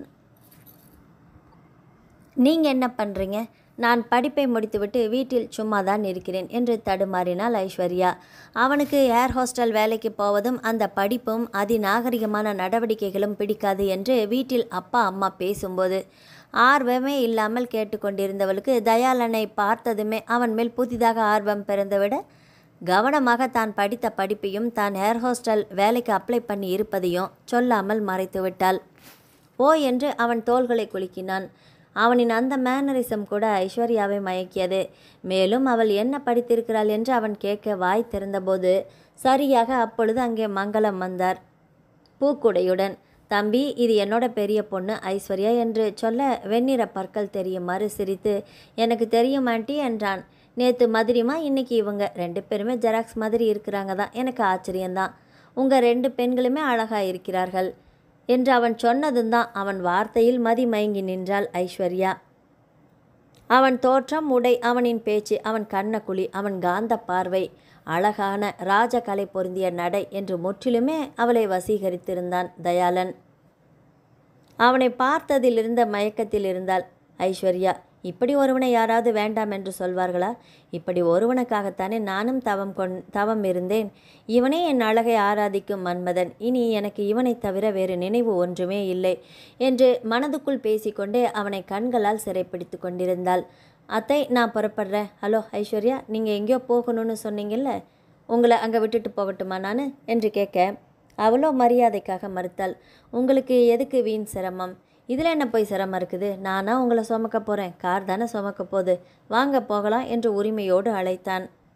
நீங்கள் என்ன பண்ணுறீங்க நான் படிப்பை முடித்துவிட்டு வீட்டில் சும்மா தான் இருக்கிறேன் என்று தடுமாறினாள் ஐஸ்வர்யா அவனுக்கு ஏர் ஹாஸ்டல் வேலைக்கு போவதும் அந்த படிப்பும் அதிநாகரிகமான நடவடிக்கைகளும் பிடிக்காது என்று வீட்டில் அப்பா அம்மா பேசும்போது ஆர்வமே இல்லாமல் கேட்டுக்கொண்டிருந்தவளுக்கு தயாளனை பார்த்ததுமே அவன் மேல் புதிதாக ஆர்வம் பிறந்துவிட கவனமாக தான் படித்த படிப்பையும் தான் ஏர் ஹாஸ்டல் வேலைக்கு அப்ளை பண்ணி இருப்பதையும் சொல்லாமல் மறைத்து விட்டாள் ஓ என்று அவன் தோள்களை குலுக்கினான் அவனின் அந்த மேனரிசம் கூட ஐஸ்வர்யாவை மயக்கியது மேலும் அவள் என்ன படித்திருக்கிறாள் என்று அவன் கேட்க வாய் திறந்தபோது சரியாக அப்பொழுது அங்கே மங்களம் வந்தார் பூக்குடையுடன் தம்பி இது என்னோட பெரிய பொண்ணு ஐஸ்வர்யா என்று சொல்ல வெண்ணிற பற்கள் தெரியுமாறு சிரித்து எனக்கு தெரியும் ஆண்டி என்றான் நேற்று மதுரிமா இன்னைக்கு இவங்க ரெண்டு பேருமே ஜெராக்ஸ் மாதிரி இருக்கிறாங்க தான் எனக்கு ஆச்சரியம்தான் உங்கள் ரெண்டு பெண்களுமே அழகா இருக்கிறார்கள் என்று அவன் சொன்னதும் தான் அவன் வார்த்தையில் மதி மயங்கி நின்றாள் ஐஸ்வர்யா அவன் தோற்றம் உடை அவனின் பேச்சு அவன் கண்ணக்குழி அவன் காந்த பார்வை அழகான ராஜகலை பொருந்திய நடை என்று முற்றிலுமே அவளை வசீகரித்திருந்தான் தயாளன் அவனை பார்த்ததிலிருந்த மயக்கத்தில் இருந்தாள் ஐஸ்வர்யா இப்படி ஒருவனை யாராவது வேண்டாம் என்று சொல்வார்களா இப்படி ஒருவனுக்காகத்தானே நானும் தவம் கொண் தவம் இருந்தேன் இவனே என் அழகை ஆராதிக்கும் மன்மதன் இனி எனக்கு இவனை தவிர வேறு நினைவு ஒன்றுமே இல்லை என்று மனதுக்குள் பேசிக்கொண்டே அவனை கண்களால் சிறைப்பிடித்து கொண்டிருந்தாள் அத்தை நான் புறப்படுறேன் ஹலோ ஐஸ்வர்யா நீங்கள் எங்கேயோ போகணும்னு சொன்னீங்கல்ல உங்களை அங்கே விட்டுட்டு போகட்டுமா நான் என்று கேட்க அவளோ மரியாதைக்காக மறுத்தாள் உங்களுக்கு எதுக்கு வீண் சிரமம் இதில் என்ன போய் சிரமம் இருக்குது நானா உங்களை சுமக்க போகிறேன் கார் தானே சுமக்க போகுது வாங்க போகலாம் என்று உரிமையோடு அழைத்தான்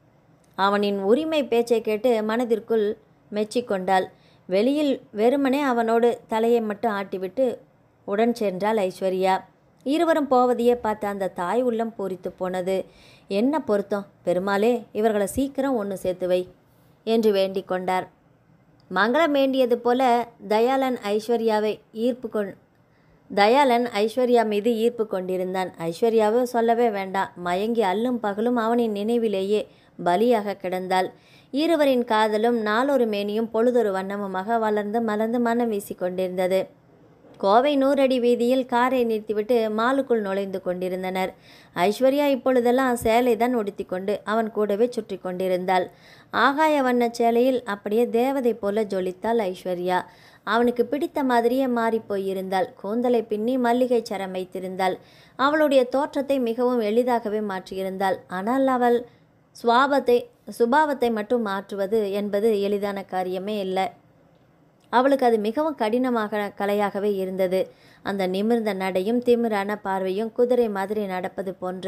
அவனின் உரிமை பேச்சை கேட்டு மனதிற்குள் மெச்சிக்கொண்டாள் வெளியில் வெறுமனே அவனோடு தலையை மட்டும் ஆட்டிவிட்டு உடன் சென்றாள் ஐஸ்வர்யா இருவரும் போவதையே பார்த்த அந்த தாய் உள்ளம் பூரித்து போனது என்ன பொருத்தம் பெருமாளே இவர்களை சீக்கிரம் ஒன்று சேர்த்து வை என்று வேண்டிக் கொண்டார் மங்களம் வேண்டியது போல தயாளன் ஐஸ்வர்யாவை ஈர்ப்பு கொண் தயாளன் ஐஸ்வர்யா மீது ஈர்ப்பு கொண்டிருந்தான் ஐஸ்வர்யாவை சொல்லவே வேண்டாம் மயங்கி அல்லும் பகலும் அவனின் நினைவிலேயே பலியாக கிடந்தாள் இருவரின் காதலும் நாளொரு மேனியும் பொழுதொரு வண்ணமுமாக வளர்ந்து மலர்ந்து மனம் வீசி கொண்டிருந்தது கோவை நூறடி வீதியில் காரை நிறுத்திவிட்டு மாலுக்குள் நுழைந்து கொண்டிருந்தனர் ஐஸ்வர்யா இப்பொழுதெல்லாம் சேலை தான் உடுத்தி கொண்டு அவன் கூடவே சுற்றி கொண்டிருந்தாள் ஆகாய வண்ண சேலையில் அப்படியே தேவதை போல ஜொலித்தாள் ஐஸ்வர்யா அவனுக்கு பிடித்த மாதிரியே மாறிப் போயிருந்தாள் கூந்தலை பின்னி மல்லிகை சரம் வைத்திருந்தாள் அவளுடைய தோற்றத்தை மிகவும் எளிதாகவே மாற்றியிருந்தாள் ஆனால் அவள் சுவாபத்தை சுபாவத்தை மட்டும் மாற்றுவது என்பது எளிதான காரியமே இல்லை அவளுக்கு அது மிகவும் கடினமாக கலையாகவே இருந்தது அந்த நிமிர்ந்த நடையும் திமிரான பார்வையும் குதிரை மாதிரி நடப்பது போன்ற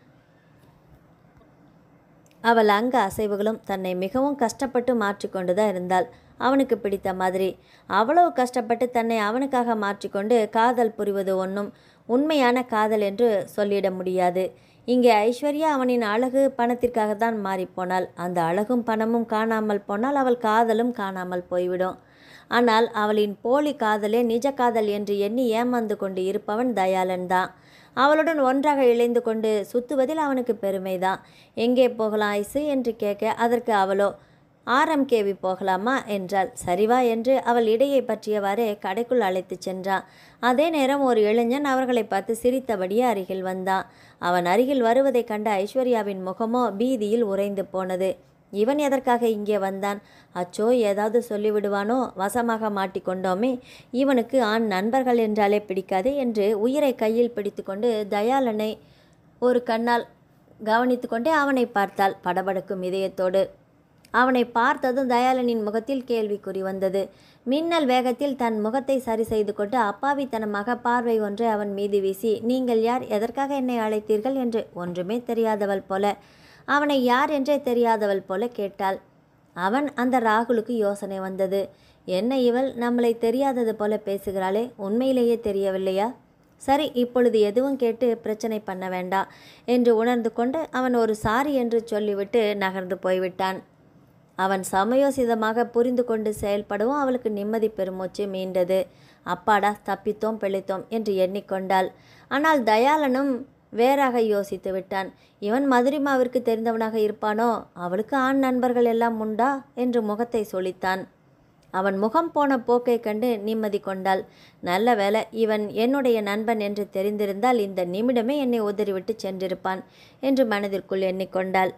அவள் அங்க அசைவுகளும் தன்னை மிகவும் கஷ்டப்பட்டு மாற்றிக்கொண்டு தான் இருந்தாள் அவனுக்கு பிடித்த மாதிரி அவ்வளவு கஷ்டப்பட்டு தன்னை அவனுக்காக மாற்றிக்கொண்டு காதல் புரிவது ஒன்றும் உண்மையான காதல் என்று சொல்லிட முடியாது இங்கே ஐஸ்வர்யா அவனின் அழகு பணத்திற்காக தான் மாறிப்போனாள் அந்த அழகும் பணமும் காணாமல் போனால் அவள் காதலும் காணாமல் போய்விடும் ஆனால் அவளின் போலி காதலே நிஜ காதல் என்று எண்ணி ஏமாந்து கொண்டு இருப்பவன் தயாளன் தான் அவளுடன் ஒன்றாக இழைந்து கொண்டு சுத்துவதில் அவனுக்கு பெருமைதான் எங்கே போகலாம் ஐசு என்று கேட்க அதற்கு அவளோ ஆர்எம்கேவி போகலாமா என்றாள் சரிவா என்று அவள் இடையை பற்றியவாறே கடைக்குள் அழைத்துச் சென்றான் அதே நேரம் ஒரு இளைஞன் அவர்களை பார்த்து சிரித்தபடியே அருகில் வந்தான் அவன் அருகில் வருவதைக் கண்ட ஐஸ்வர்யாவின் முகமோ பீதியில் உறைந்து போனது இவன் எதற்காக இங்கே வந்தான் அச்சோ ஏதாவது சொல்லிவிடுவானோ வசமாக மாட்டிக்கொண்டோமே இவனுக்கு ஆண் நண்பர்கள் என்றாலே பிடிக்காது என்று உயிரை கையில் பிடித்துக்கொண்டு தயாளனை ஒரு கண்ணால் கவனித்து கொண்டே அவனை பார்த்தாள் படபடக்கும் இதயத்தோடு அவனை பார்த்ததும் தயாளனின் முகத்தில் கேள்விக்குறி வந்தது மின்னல் வேகத்தில் தன் முகத்தை சரி செய்து கொண்டு அப்பாவித்தனமாக பார்வை ஒன்றை அவன் மீது வீசி நீங்கள் யார் எதற்காக என்னை அழைத்தீர்கள் என்று ஒன்றுமே தெரியாதவள் போல அவனை யார் என்றே தெரியாதவள் போல கேட்டாள் அவன் அந்த ராகுலுக்கு யோசனை வந்தது என்ன இவள் நம்மளை தெரியாதது போல பேசுகிறாளே உண்மையிலேயே தெரியவில்லையா சரி இப்பொழுது எதுவும் கேட்டு பிரச்சனை பண்ண வேண்டாம் என்று உணர்ந்து கொண்டு அவன் ஒரு சாரி என்று சொல்லிவிட்டு நகர்ந்து போய்விட்டான் அவன் சமயோசிதமாக புரிந்து கொண்டு செயல்படவும் அவளுக்கு நிம்மதி பெருமூச்சு மீண்டது அப்பாடா தப்பித்தோம் பிழைத்தோம் என்று எண்ணிக்கொண்டாள் ஆனால் தயாளனும் வேறாக யோசித்து விட்டான் இவன் மதுரிமாவிற்கு தெரிந்தவனாக இருப்பானோ அவளுக்கு ஆண் நண்பர்கள் எல்லாம் உண்டா என்று முகத்தை சொலித்தான் அவன் முகம் போன போக்கை கண்டு நிம்மதி கொண்டாள் நல்ல வேளை இவன் என்னுடைய நண்பன் என்று தெரிந்திருந்தால் இந்த நிமிடமே என்னை உதறிவிட்டு சென்றிருப்பான் என்று மனதிற்குள் எண்ணிக்கொண்டாள்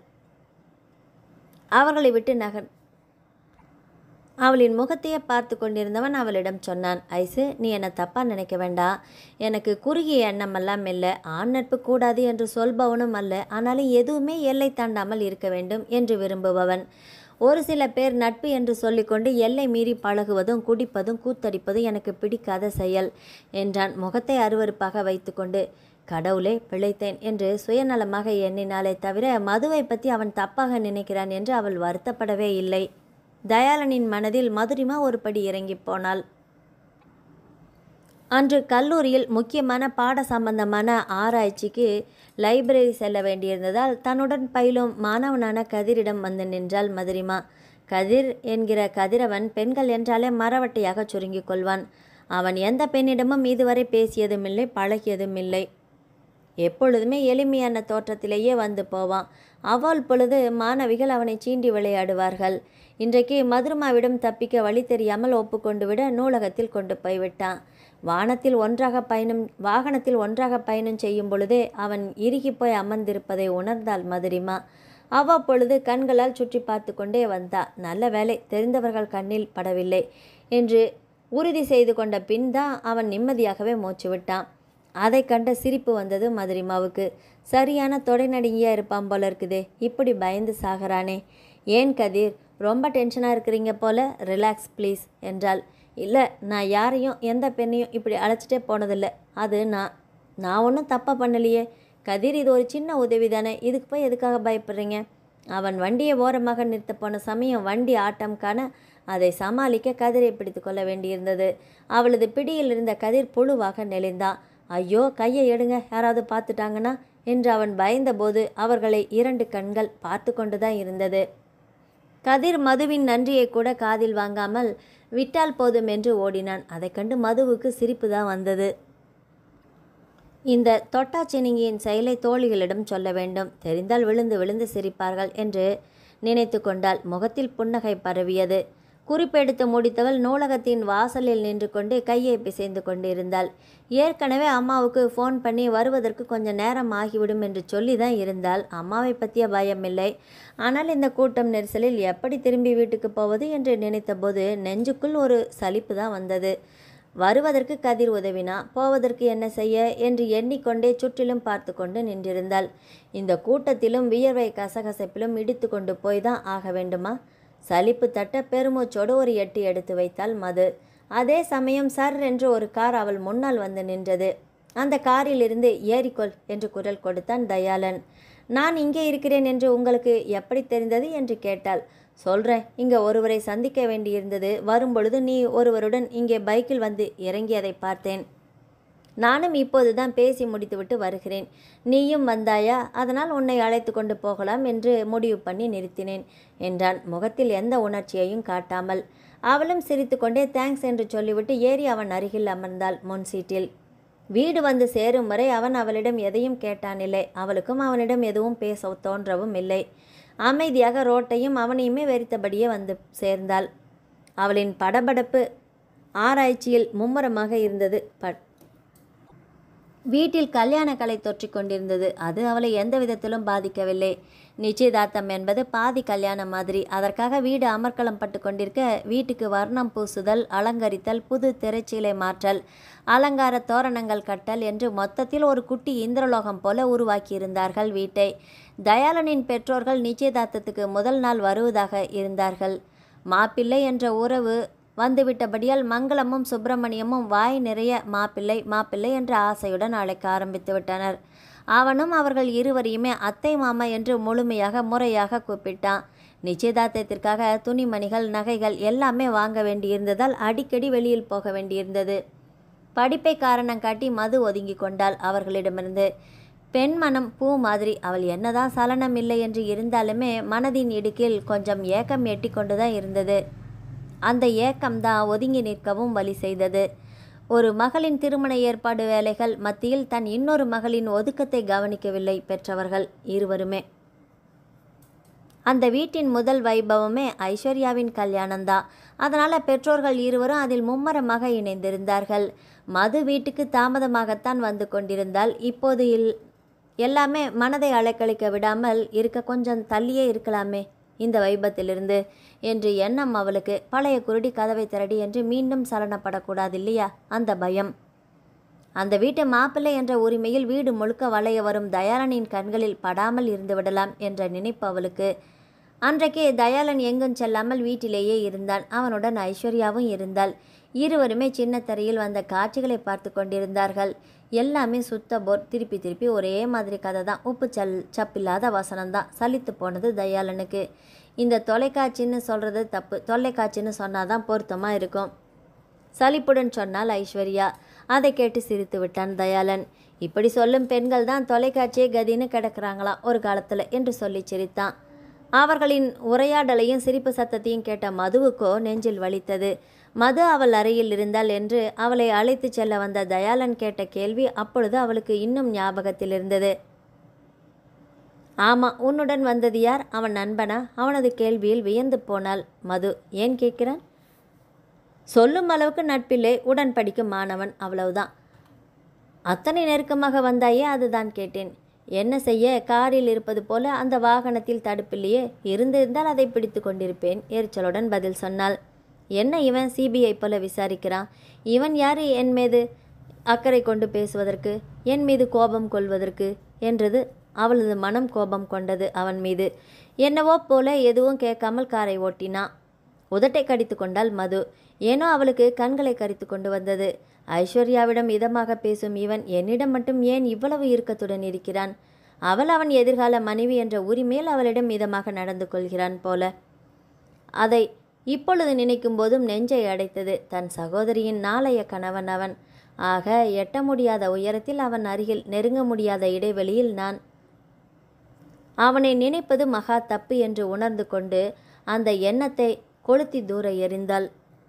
அவர்களை விட்டு நகர் அவளின் முகத்தையே பார்த்து கொண்டிருந்தவன் அவளிடம் சொன்னான் ஐசு நீ என்னை தப்பாக நினைக்க வேண்டாம் எனக்கு குறுகிய எண்ணமெல்லாம் இல்லை ஆண் நட்பு கூடாது என்று சொல்பவனும் அல்ல ஆனாலும் எதுவுமே எல்லை தாண்டாமல் இருக்க வேண்டும் என்று விரும்புபவன் ஒரு சில பேர் நட்பு என்று சொல்லிக்கொண்டு எல்லை மீறி பழகுவதும் குடிப்பதும் கூத்தடிப்பதும் எனக்கு பிடிக்காத செயல் என்றான் முகத்தை அருவருப்பாக வைத்துக்கொண்டு கடவுளே பிழைத்தேன் என்று சுயநலமாக எண்ணினாலே தவிர மதுவை பற்றி அவன் தப்பாக நினைக்கிறான் என்று அவள் வருத்தப்படவே இல்லை தயாளனின் மனதில் மதுரிமா ஒரு படி இறங்கி போனாள் அன்று கல்லூரியில் முக்கியமான பாட சம்பந்தமான ஆராய்ச்சிக்கு லைப்ரரி செல்ல வேண்டியிருந்ததால் தன்னுடன் பயிலும் மாணவனான கதிரிடம் வந்து நின்றாள் மதுரிமா கதிர் என்கிற கதிரவன் பெண்கள் என்றாலே மரவட்டையாக சுருங்கிக் கொள்வான் அவன் எந்த பெண்ணிடமும் இதுவரை பேசியதும் இல்லை பழகியதும் இல்லை எப்பொழுதுமே எளிமையான தோற்றத்திலேயே வந்து போவான் அவ்வளவு பொழுது மாணவிகள் அவனை சீண்டி விளையாடுவார்கள் இன்றைக்கு மதுருமாவிடம் தப்பிக்க வழி தெரியாமல் ஒப்புக்கொண்டு விட நூலகத்தில் கொண்டு போய் விட்டான் வானத்தில் ஒன்றாக பயணம் வாகனத்தில் ஒன்றாக பயணம் செய்யும் பொழுதே அவன் இறுகி போய் அமர்ந்திருப்பதை உணர்ந்தாள் மதுரிமா அவ்வப்பொழுது கண்களால் சுற்றி பார்த்து கொண்டே வந்தா நல்ல வேலை தெரிந்தவர்கள் கண்ணில் படவில்லை என்று உறுதி செய்து கொண்ட பின் தான் அவன் நிம்மதியாகவே மூச்சு விட்டான் அதை கண்ட சிரிப்பு வந்தது மதுரிமாவுக்கு சரியான தொடை நடுங்கியா இருப்பான் போல இருக்குதே இப்படி பயந்து சாகரானே ஏன் கதிர் ரொம்ப டென்ஷனாக இருக்கிறீங்க போல ரிலாக்ஸ் ப்ளீஸ் என்றாள் இல்லை நான் யாரையும் எந்த பெண்ணையும் இப்படி அழைச்சிட்டே போனதில்லை அது நான் நான் ஒன்றும் தப்பாக பண்ணலையே கதிர் இது ஒரு சின்ன உதவி தானே இதுக்கு போய் எதுக்காக பயப்படுறீங்க அவன் வண்டியை ஓரமாக நிறுத்த போன சமயம் வண்டி ஆட்டம் காண அதை சமாளிக்க கதிரை பிடித்து கொள்ள வேண்டியிருந்தது அவளது பிடியில் இருந்த கதிர் புழுவாக நெளிந்தான் ஐயோ கையை எடுங்க யாராவது பார்த்துட்டாங்கன்னா என்று அவன் பயந்தபோது அவர்களை இரண்டு கண்கள் பார்த்து கொண்டுதான் இருந்தது கதிர் மதுவின் நன்றியை கூட காதில் வாங்காமல் விட்டால் போதும் என்று ஓடினான் அதைக் கண்டு மதுவுக்கு சிரிப்பு தான் வந்தது இந்த தொட்டாச்சினிங்கியின் செயலை தோழிகளிடம் சொல்ல வேண்டும் தெரிந்தால் விழுந்து விழுந்து சிரிப்பார்கள் என்று நினைத்து கொண்டாள் முகத்தில் புன்னகை பரவியது குறிப்பெடுத்து முடித்தவள் நூலகத்தின் வாசலில் நின்று கொண்டு கையை பிசைந்து கொண்டிருந்தாள் ஏற்கனவே அம்மாவுக்கு ஃபோன் பண்ணி வருவதற்கு கொஞ்சம் நேரம் ஆகிவிடும் என்று சொல்லி தான் இருந்தாள் அம்மாவை பற்றிய பயம் இல்லை ஆனால் இந்த கூட்டம் நெரிசலில் எப்படி திரும்பி வீட்டுக்கு போவது என்று நினைத்தபோது நெஞ்சுக்குள் ஒரு சலிப்பு தான் வந்தது வருவதற்கு கதிர் உதவினா போவதற்கு என்ன செய்ய என்று எண்ணிக்கொண்டே சுற்றிலும் பார்த்து கொண்டு நின்றிருந்தாள் இந்த கூட்டத்திலும் வியர்வை கசகசப்பிலும் இடித்து கொண்டு போய் தான் ஆக வேண்டுமா சலிப்பு தட்ட பெருமூச்சோடு ஒரு எட்டு எடுத்து வைத்தாள் மது அதே சமயம் சர் என்று ஒரு கார் அவள் முன்னால் வந்து நின்றது அந்த காரிலிருந்து ஏறிக்கொள் என்று குரல் கொடுத்தான் தயாளன் நான் இங்கே இருக்கிறேன் என்று உங்களுக்கு எப்படி தெரிந்தது என்று கேட்டாள் சொல்கிறேன் இங்கே ஒருவரை சந்திக்க வேண்டியிருந்தது வரும்பொழுது நீ ஒருவருடன் இங்கே பைக்கில் வந்து இறங்கியதை பார்த்தேன் நானும் இப்போது தான் பேசி முடித்துவிட்டு வருகிறேன் நீயும் வந்தாயா அதனால் உன்னை அழைத்து கொண்டு போகலாம் என்று முடிவு பண்ணி நிறுத்தினேன் என்றான் முகத்தில் எந்த உணர்ச்சியையும் காட்டாமல் அவளும் சிரித்துக்கொண்டே தேங்க்ஸ் என்று சொல்லிவிட்டு ஏறி அவன் அருகில் அமர்ந்தாள் முன் சீட்டில் வீடு வந்து சேரும் வரை அவன் அவளிடம் எதையும் கேட்டானில்லை அவளுக்கும் அவனிடம் எதுவும் பேச தோன்றவும் இல்லை அமைதியாக ரோட்டையும் அவனையுமே வெறித்தபடியே வந்து சேர்ந்தாள் அவளின் படபடப்பு ஆராய்ச்சியில் மும்முரமாக இருந்தது பட் வீட்டில் கல்யாண கலை தொற்றிக் கொண்டிருந்தது அது அவளை எந்த விதத்திலும் பாதிக்கவில்லை நிச்சயதார்த்தம் என்பது பாதி கல்யாணம் மாதிரி அதற்காக வீடு அமர்க்களம் பட்டு கொண்டிருக்க வீட்டுக்கு வர்ணம் பூசுதல் அலங்கரித்தல் புது திரைச்சீலை மாற்றல் அலங்கார தோரணங்கள் கட்டல் என்று மொத்தத்தில் ஒரு குட்டி இந்திரலோகம் போல உருவாக்கியிருந்தார்கள் வீட்டை தயாளனின் பெற்றோர்கள் நிச்சயதார்த்தத்துக்கு முதல் நாள் வருவதாக இருந்தார்கள் மாப்பிள்ளை என்ற உறவு வந்துவிட்டபடியால் மங்களமும் சுப்பிரமணியமும் வாய் நிறைய மாப்பிள்ளை மாப்பிள்ளை என்ற ஆசையுடன் அழைக்க ஆரம்பித்து விட்டனர் அவனும் அவர்கள் இருவரையுமே அத்தை மாமா என்று முழுமையாக முறையாக கூப்பிட்டான் நிச்சயதார்த்தத்திற்காக துணிமணிகள் நகைகள் எல்லாமே வாங்க வேண்டியிருந்ததால் அடிக்கடி வெளியில் போக வேண்டியிருந்தது படிப்பை காரணம் காட்டி மது ஒதுங்கி கொண்டாள் அவர்களிடமிருந்து பெண் மனம் பூ மாதிரி அவள் என்னதான் சலனம் இல்லை என்று இருந்தாலுமே மனதின் இடுக்கில் கொஞ்சம் ஏக்கம் எட்டி கொண்டுதான் இருந்தது அந்த ஏக்கம்தான் ஒதுங்கி நிற்கவும் வழி செய்தது ஒரு மகளின் திருமண ஏற்பாடு வேலைகள் மத்தியில் தன் இன்னொரு மகளின் ஒதுக்கத்தை கவனிக்கவில்லை பெற்றவர்கள் இருவருமே அந்த வீட்டின் முதல் வைபவமே ஐஸ்வர்யாவின் கல்யாணம்தான் அதனால் பெற்றோர்கள் இருவரும் அதில் மும்மரமாக இணைந்திருந்தார்கள் மது வீட்டுக்கு தாமதமாகத்தான் வந்து கொண்டிருந்தால் இப்போது இல் எல்லாமே மனதை அலைக்கழிக்க விடாமல் இருக்க கொஞ்சம் தள்ளியே இருக்கலாமே இந்த வைபத்திலிருந்து என்று எண்ணம் அவளுக்கு பழைய குருடி கதவை திரடி என்று மீண்டும் சலனப்படக்கூடாது இல்லையா அந்த பயம் அந்த வீட்டு மாப்பிள்ளை என்ற உரிமையில் வீடு முழுக்க வளைய வரும் தயாளனின் கண்களில் படாமல் இருந்து விடலாம் என்ற நினைப்பு அவளுக்கு அன்றைக்கே தயாளன் எங்கும் செல்லாமல் வீட்டிலேயே இருந்தான் அவனுடன் ஐஸ்வர்யாவும் இருந்தாள் இருவருமே சின்ன தரையில் வந்த காட்சிகளை பார்த்து கொண்டிருந்தார்கள் எல்லாமே சுத்த போர் திருப்பி திருப்பி ஒரே மாதிரி கதை தான் உப்பு சல் சப்பில்லாத வசனம்தான் சலித்து போனது தயாளனுக்கு இந்த தொலைக்காட்சின்னு சொல்கிறது தப்பு தொலைக்காட்சின்னு சொன்னாதான் பொருத்தமாக இருக்கும் சலிப்புடன் சொன்னாள் ஐஸ்வர்யா அதை கேட்டு சிரித்து விட்டான் தயாளன் இப்படி சொல்லும் பெண்கள் தான் தொலைக்காட்சியே கதின்னு கிடக்குறாங்களாம் ஒரு காலத்தில் என்று சொல்லி சிரித்தான் அவர்களின் உரையாடலையும் சிரிப்பு சத்தத்தையும் கேட்ட மதுவுக்கோ நெஞ்சில் வலித்தது மது அவள் அறையில் இருந்தாள் என்று அவளை அழைத்து செல்ல வந்த தயாளன் கேட்ட கேள்வி அப்பொழுது அவளுக்கு இன்னும் ஞாபகத்தில் இருந்தது ஆமா உன்னுடன் வந்தது யார் அவன் நண்பனா அவனது கேள்வியில் வியந்து போனாள் மது ஏன் கேட்கிறான் சொல்லும் அளவுக்கு நட்பில்லை உடன் படிக்கும் மாணவன் அவ்வளவுதான் அத்தனை நெருக்கமாக வந்தாயே அதுதான் கேட்டேன் என்ன செய்ய காரில் இருப்பது போல அந்த வாகனத்தில் தடுப்பில்லையே இருந்திருந்தால் அதை பிடித்து கொண்டிருப்பேன் எரிச்சலுடன் பதில் சொன்னாள் என்ன இவன் சிபிஐ போல விசாரிக்கிறான் இவன் யார் என் மீது அக்கறை கொண்டு பேசுவதற்கு என் மீது கோபம் கொள்வதற்கு என்றது அவளது மனம் கோபம் கொண்டது அவன் மீது என்னவோ போல எதுவும் கேட்காமல் காரை ஓட்டினான் உதட்டை கடித்து கொண்டாள் மது ஏனோ அவளுக்கு கண்களை கரித்து கொண்டு வந்தது ஐஸ்வர்யாவிடம் இதமாக பேசும் இவன் என்னிடம் மட்டும் ஏன் இவ்வளவு இறுக்கத்துடன் இருக்கிறான் அவள் அவன் எதிர்கால மனைவி என்ற உரிமையில் அவளிடம் மிதமாக நடந்து கொள்கிறான் போல அதை இப்பொழுது நினைக்கும் போதும் நெஞ்சை அடைத்தது தன் சகோதரியின் நாளைய கணவன் அவன் ஆக எட்ட முடியாத உயரத்தில் அவன் அருகில் நெருங்க முடியாத இடைவெளியில் நான் அவனை நினைப்பது மகா தப்பு என்று உணர்ந்து கொண்டு அந்த எண்ணத்தை கொளுத்தி தூர எறிந்தாள்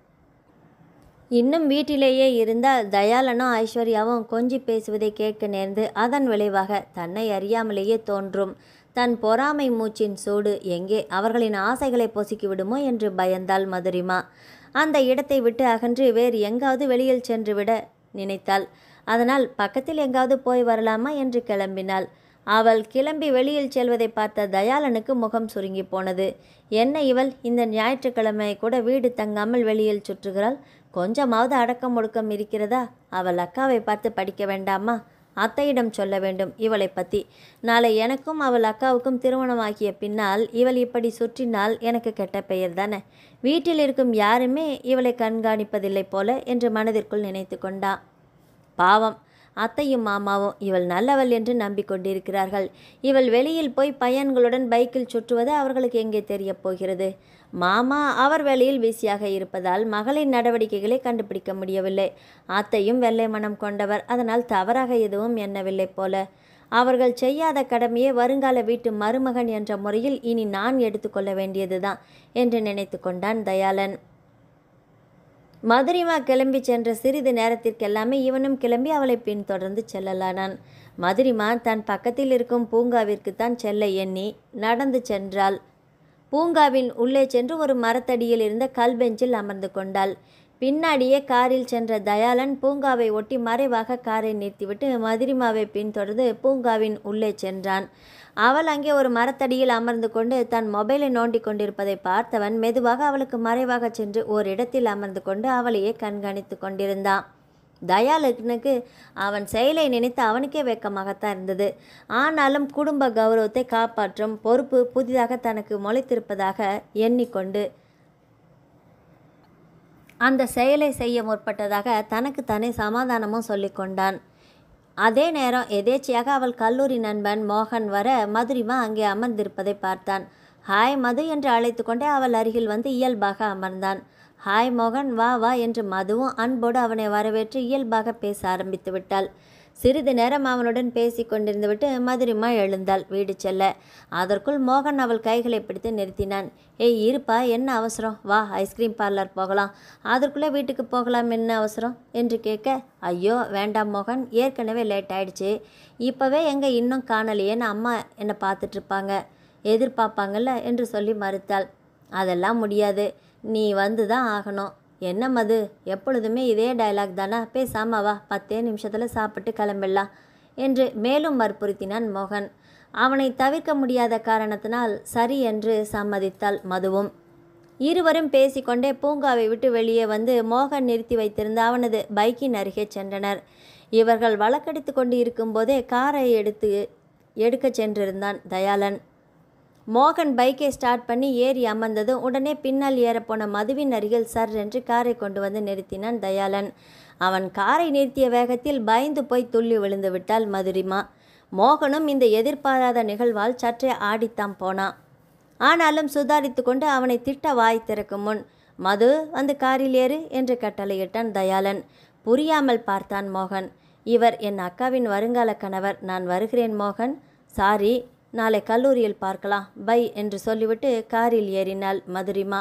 இன்னும் வீட்டிலேயே இருந்தால் தயாளனும் ஐஸ்வர்யாவும் கொஞ்சி பேசுவதை கேட்க நேர்ந்து அதன் விளைவாக தன்னை அறியாமலேயே தோன்றும் தன் பொறாமை மூச்சின் சூடு எங்கே அவர்களின் ஆசைகளை பொசுக்கி விடுமோ என்று பயந்தாள் மதுரிமா அந்த இடத்தை விட்டு அகன்று வேறு எங்காவது வெளியில் சென்று விட நினைத்தாள் அதனால் பக்கத்தில் எங்காவது போய் வரலாமா என்று கிளம்பினாள் அவள் கிளம்பி வெளியில் செல்வதை பார்த்த தயாளனுக்கு முகம் சுருங்கி போனது என்ன இவள் இந்த ஞாயிற்றுக்கிழமை கூட வீடு தங்காமல் வெளியில் சுற்றுகிறாள் கொஞ்சமாவது அடக்கம் ஒடுக்கம் இருக்கிறதா அவள் அக்காவை பார்த்து படிக்க வேண்டாமா அத்தையிடம் சொல்ல வேண்டும் இவளை பற்றி நாளை எனக்கும் அவள் அக்காவுக்கும் திருமணமாகிய பின்னால் இவள் இப்படி சுற்றினால் எனக்கு கெட்ட பெயர் தானே வீட்டில் இருக்கும் யாருமே இவளை கண்காணிப்பதில்லை போல என்று மனதிற்குள் நினைத்து கொண்டா பாவம் அத்தையும் மாமாவும் இவள் நல்லவள் என்று நம்பிக்கொண்டிருக்கிறார்கள் இவள் வெளியில் போய் பையன்களுடன் பைக்கில் சுற்றுவது அவர்களுக்கு எங்கே தெரியப் போகிறது மாமா அவர் வேலையில் பிஸியாக இருப்பதால் மகளின் நடவடிக்கைகளை கண்டுபிடிக்க முடியவில்லை அத்தையும் வெள்ளை மனம் கொண்டவர் அதனால் தவறாக எதுவும் எண்ணவில்லை போல அவர்கள் செய்யாத கடமையை வருங்கால வீட்டு மருமகன் என்ற முறையில் இனி நான் எடுத்துக்கொள்ள வேண்டியதுதான் என்று நினைத்து கொண்டான் தயாளன் மதுரிமா கிளம்பி சென்ற சிறிது நேரத்திற்கெல்லாமே இவனும் கிளம்பி அவளை பின்தொடர்ந்து செல்லலானான் மதுரிமா தன் பக்கத்தில் இருக்கும் பூங்காவிற்குத்தான் செல்ல எண்ணி நடந்து சென்றாள் பூங்காவின் உள்ளே சென்று ஒரு மரத்தடியில் இருந்த கல் பெஞ்சில் அமர்ந்து கொண்டாள் பின்னாடியே காரில் சென்ற தயாளன் பூங்காவை ஒட்டி மறைவாக காரை நிறுத்திவிட்டு மதுரிமாவை பின்தொடர்ந்து பூங்காவின் உள்ளே சென்றான் அவள் அங்கே ஒரு மரத்தடியில் அமர்ந்து கொண்டு தன் மொபைலை நோண்டி கொண்டிருப்பதை பார்த்தவன் மெதுவாக அவளுக்கு மறைவாக சென்று ஓரிடத்தில் அமர்ந்து கொண்டு அவளையே கண்காணித்து கொண்டிருந்தான் தயாளனுக்கு அவன் செயலை நினைத்து அவனுக்கே வெக்கமாகத்தான் இருந்தது ஆனாலும் குடும்ப கௌரவத்தை காப்பாற்றும் பொறுப்பு புதிதாக தனக்கு முளைத்திருப்பதாக எண்ணிக்கொண்டு அந்த செயலை செய்ய முற்பட்டதாக தனக்குத்தானே சமாதானமும் சொல்லிக்கொண்டான் அதே நேரம் எதேச்சையாக அவள் கல்லூரி நண்பன் மோகன் வர மதுரிமா அங்கே அமர்ந்திருப்பதை பார்த்தான் ஹாய் மது என்று அழைத்து கொண்டே அவள் அருகில் வந்து இயல்பாக அமர்ந்தான் ஹாய் மோகன் வா வா என்று மதுவும் அன்போடு அவனை வரவேற்று இயல்பாக பேச ஆரம்பித்து விட்டாள் சிறிது நேரம் அவனுடன் பேசி கொண்டிருந்து விட்டு மதுரிமா எழுந்தாள் வீடு செல்ல அதற்குள் மோகன் அவள் கைகளை பிடித்து நிறுத்தினான் ஏய் இருப்பா என்ன அவசரம் வா ஐஸ்கிரீம் பார்லர் போகலாம் அதற்குள்ளே வீட்டுக்கு போகலாம் என்ன அவசரம் என்று கேட்க ஐயோ வேண்டாம் மோகன் ஏற்கனவே லேட் ஆயிடுச்சு இப்போவே எங்கே இன்னும் காணலையேன்னு அம்மா என்னை பார்த்துட்ருப்பாங்க எதிர்பார்ப்பாங்கல்ல என்று சொல்லி மறுத்தாள் அதெல்லாம் முடியாது நீ வந்து தான் ஆகணும் என்ன மது எப்பொழுதுமே இதே டயலாக் தானா பேசாம வா பத்தே நிமிஷத்தில் சாப்பிட்டு கிளம்பிடலாம் என்று மேலும் வற்புறுத்தினான் மோகன் அவனை தவிர்க்க முடியாத காரணத்தினால் சரி என்று சம்மதித்தாள் மதுவும் இருவரும் பேசிக்கொண்டே பூங்காவை விட்டு வெளியே வந்து மோகன் நிறுத்தி வைத்திருந்த அவனது பைக்கின் அருகே சென்றனர் இவர்கள் வழக்கடித்து கொண்டு இருக்கும்போதே காரை எடுத்து எடுக்கச் சென்றிருந்தான் தயாளன் மோகன் பைக்கை ஸ்டார்ட் பண்ணி ஏறி அமர்ந்ததும் உடனே பின்னால் ஏறப்போன மதுவின் அருகில் சர் என்று காரை கொண்டு வந்து நிறுத்தினான் தயாளன் அவன் காரை நிறுத்திய வேகத்தில் பயந்து போய் துள்ளி விழுந்து விட்டாள் மதுரிமா மோகனும் இந்த எதிர்பாராத நிகழ்வால் சற்றே ஆடித்தான் போனான் ஆனாலும் சுதாரித்து கொண்டு அவனை திட்ட வாய் திறக்கும் முன் மது வந்து காரில் ஏறு என்று கட்டளையிட்டான் தயாளன் புரியாமல் பார்த்தான் மோகன் இவர் என் அக்காவின் வருங்கால கணவர் நான் வருகிறேன் மோகன் சாரி நாளை கல்லூரியில் பார்க்கலாம் பை என்று சொல்லிவிட்டு காரில் ஏறினாள் மதுரிமா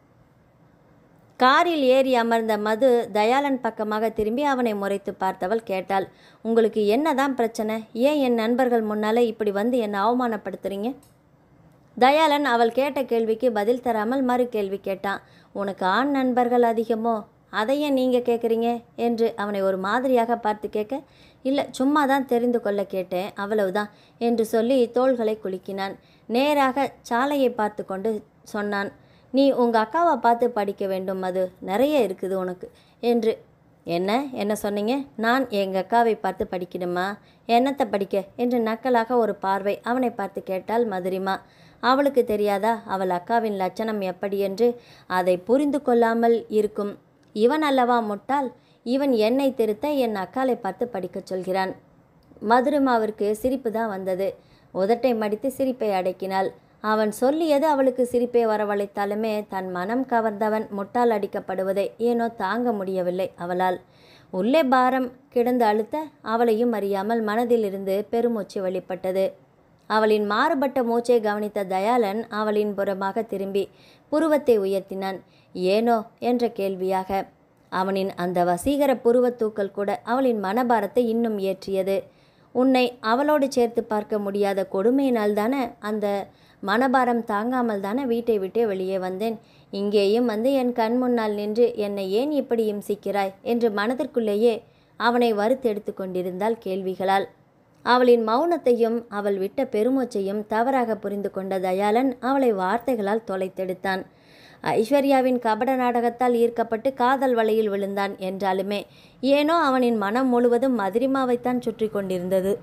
காரில் ஏறி அமர்ந்த மது தயாளன் பக்கமாக திரும்பி அவனை முறைத்து பார்த்தவள் கேட்டாள் உங்களுக்கு என்னதான் பிரச்சனை ஏன் என் நண்பர்கள் முன்னாலே இப்படி வந்து என்னை அவமானப்படுத்துறீங்க தயாளன் அவள் கேட்ட கேள்விக்கு பதில் தராமல் மறு கேள்வி கேட்டான் உனக்கு ஆண் நண்பர்கள் அதிகமோ அதை ஏன் நீங்கள் கேட்குறீங்க என்று அவனை ஒரு மாதிரியாக பார்த்து கேட்க இல்லை சும்மா தான் தெரிந்து கொள்ள கேட்டேன் அவ்வளவுதான் என்று சொல்லி தோள்களை குலுக்கினான் நேராக சாலையை பார்த்து கொண்டு சொன்னான் நீ உங்கள் அக்காவை பார்த்து படிக்க வேண்டும் அது நிறைய இருக்குது உனக்கு என்று என்ன என்ன சொன்னீங்க நான் எங்கள் அக்காவை பார்த்து படிக்கணுமா என்னத்தை படிக்க என்று நக்கலாக ஒரு பார்வை அவனை பார்த்து கேட்டாள் மதுரிமா அவளுக்கு தெரியாதா அவள் அக்காவின் லட்சணம் எப்படி என்று அதை புரிந்து கொள்ளாமல் இருக்கும் இவன் அல்லவா முட்டாள் இவன் என்னை திருத்த என் அக்காலை பார்த்து படிக்கச் சொல்கிறான் மதுரிமாவிற்கு சிரிப்பு தான் வந்தது உதட்டை மடித்து சிரிப்பை அடக்கினாள் அவன் சொல்லியது அவளுக்கு சிரிப்பை வரவழைத்தாலுமே தன் மனம் கவர்ந்தவன் முட்டால் அடிக்கப்படுவதை ஏனோ தாங்க முடியவில்லை அவளால் உள்ளே பாரம் கிடந்து அழுத்த அவளையும் அறியாமல் மனதிலிருந்து பெருமூச்சு வெளிப்பட்டது அவளின் மாறுபட்ட மூச்சை கவனித்த தயாளன் அவளின் புறமாக திரும்பி புருவத்தை உயர்த்தினான் ஏனோ என்ற கேள்வியாக அவனின் அந்த வசீகர புருவத் தூக்கல் கூட அவளின் மனபாரத்தை இன்னும் ஏற்றியது உன்னை அவளோடு சேர்த்து பார்க்க முடியாத கொடுமையினால் தானே அந்த மனபாரம் தாங்காமல் தானே வீட்டை விட்டே வெளியே வந்தேன் இங்கேயும் வந்து என் கண் முன்னால் நின்று என்னை ஏன் இப்படி இம்சிக்கிறாய் என்று மனதிற்குள்ளேயே அவனை வறுத்தெடுத்து கொண்டிருந்தாள் கேள்விகளால் அவளின் மௌனத்தையும் அவள் விட்ட பெருமூச்சையும் தவறாக புரிந்து கொண்ட தயாளன் அவளை வார்த்தைகளால் தொலைத்தெடுத்தான் ஐஸ்வர்யாவின் கபட நாடகத்தால் ஈர்க்கப்பட்டு காதல் வலையில் விழுந்தான் என்றாலுமே ஏனோ அவனின் மனம் முழுவதும் மதுரிமாவைத்தான் சுற்றி கொண்டிருந்தது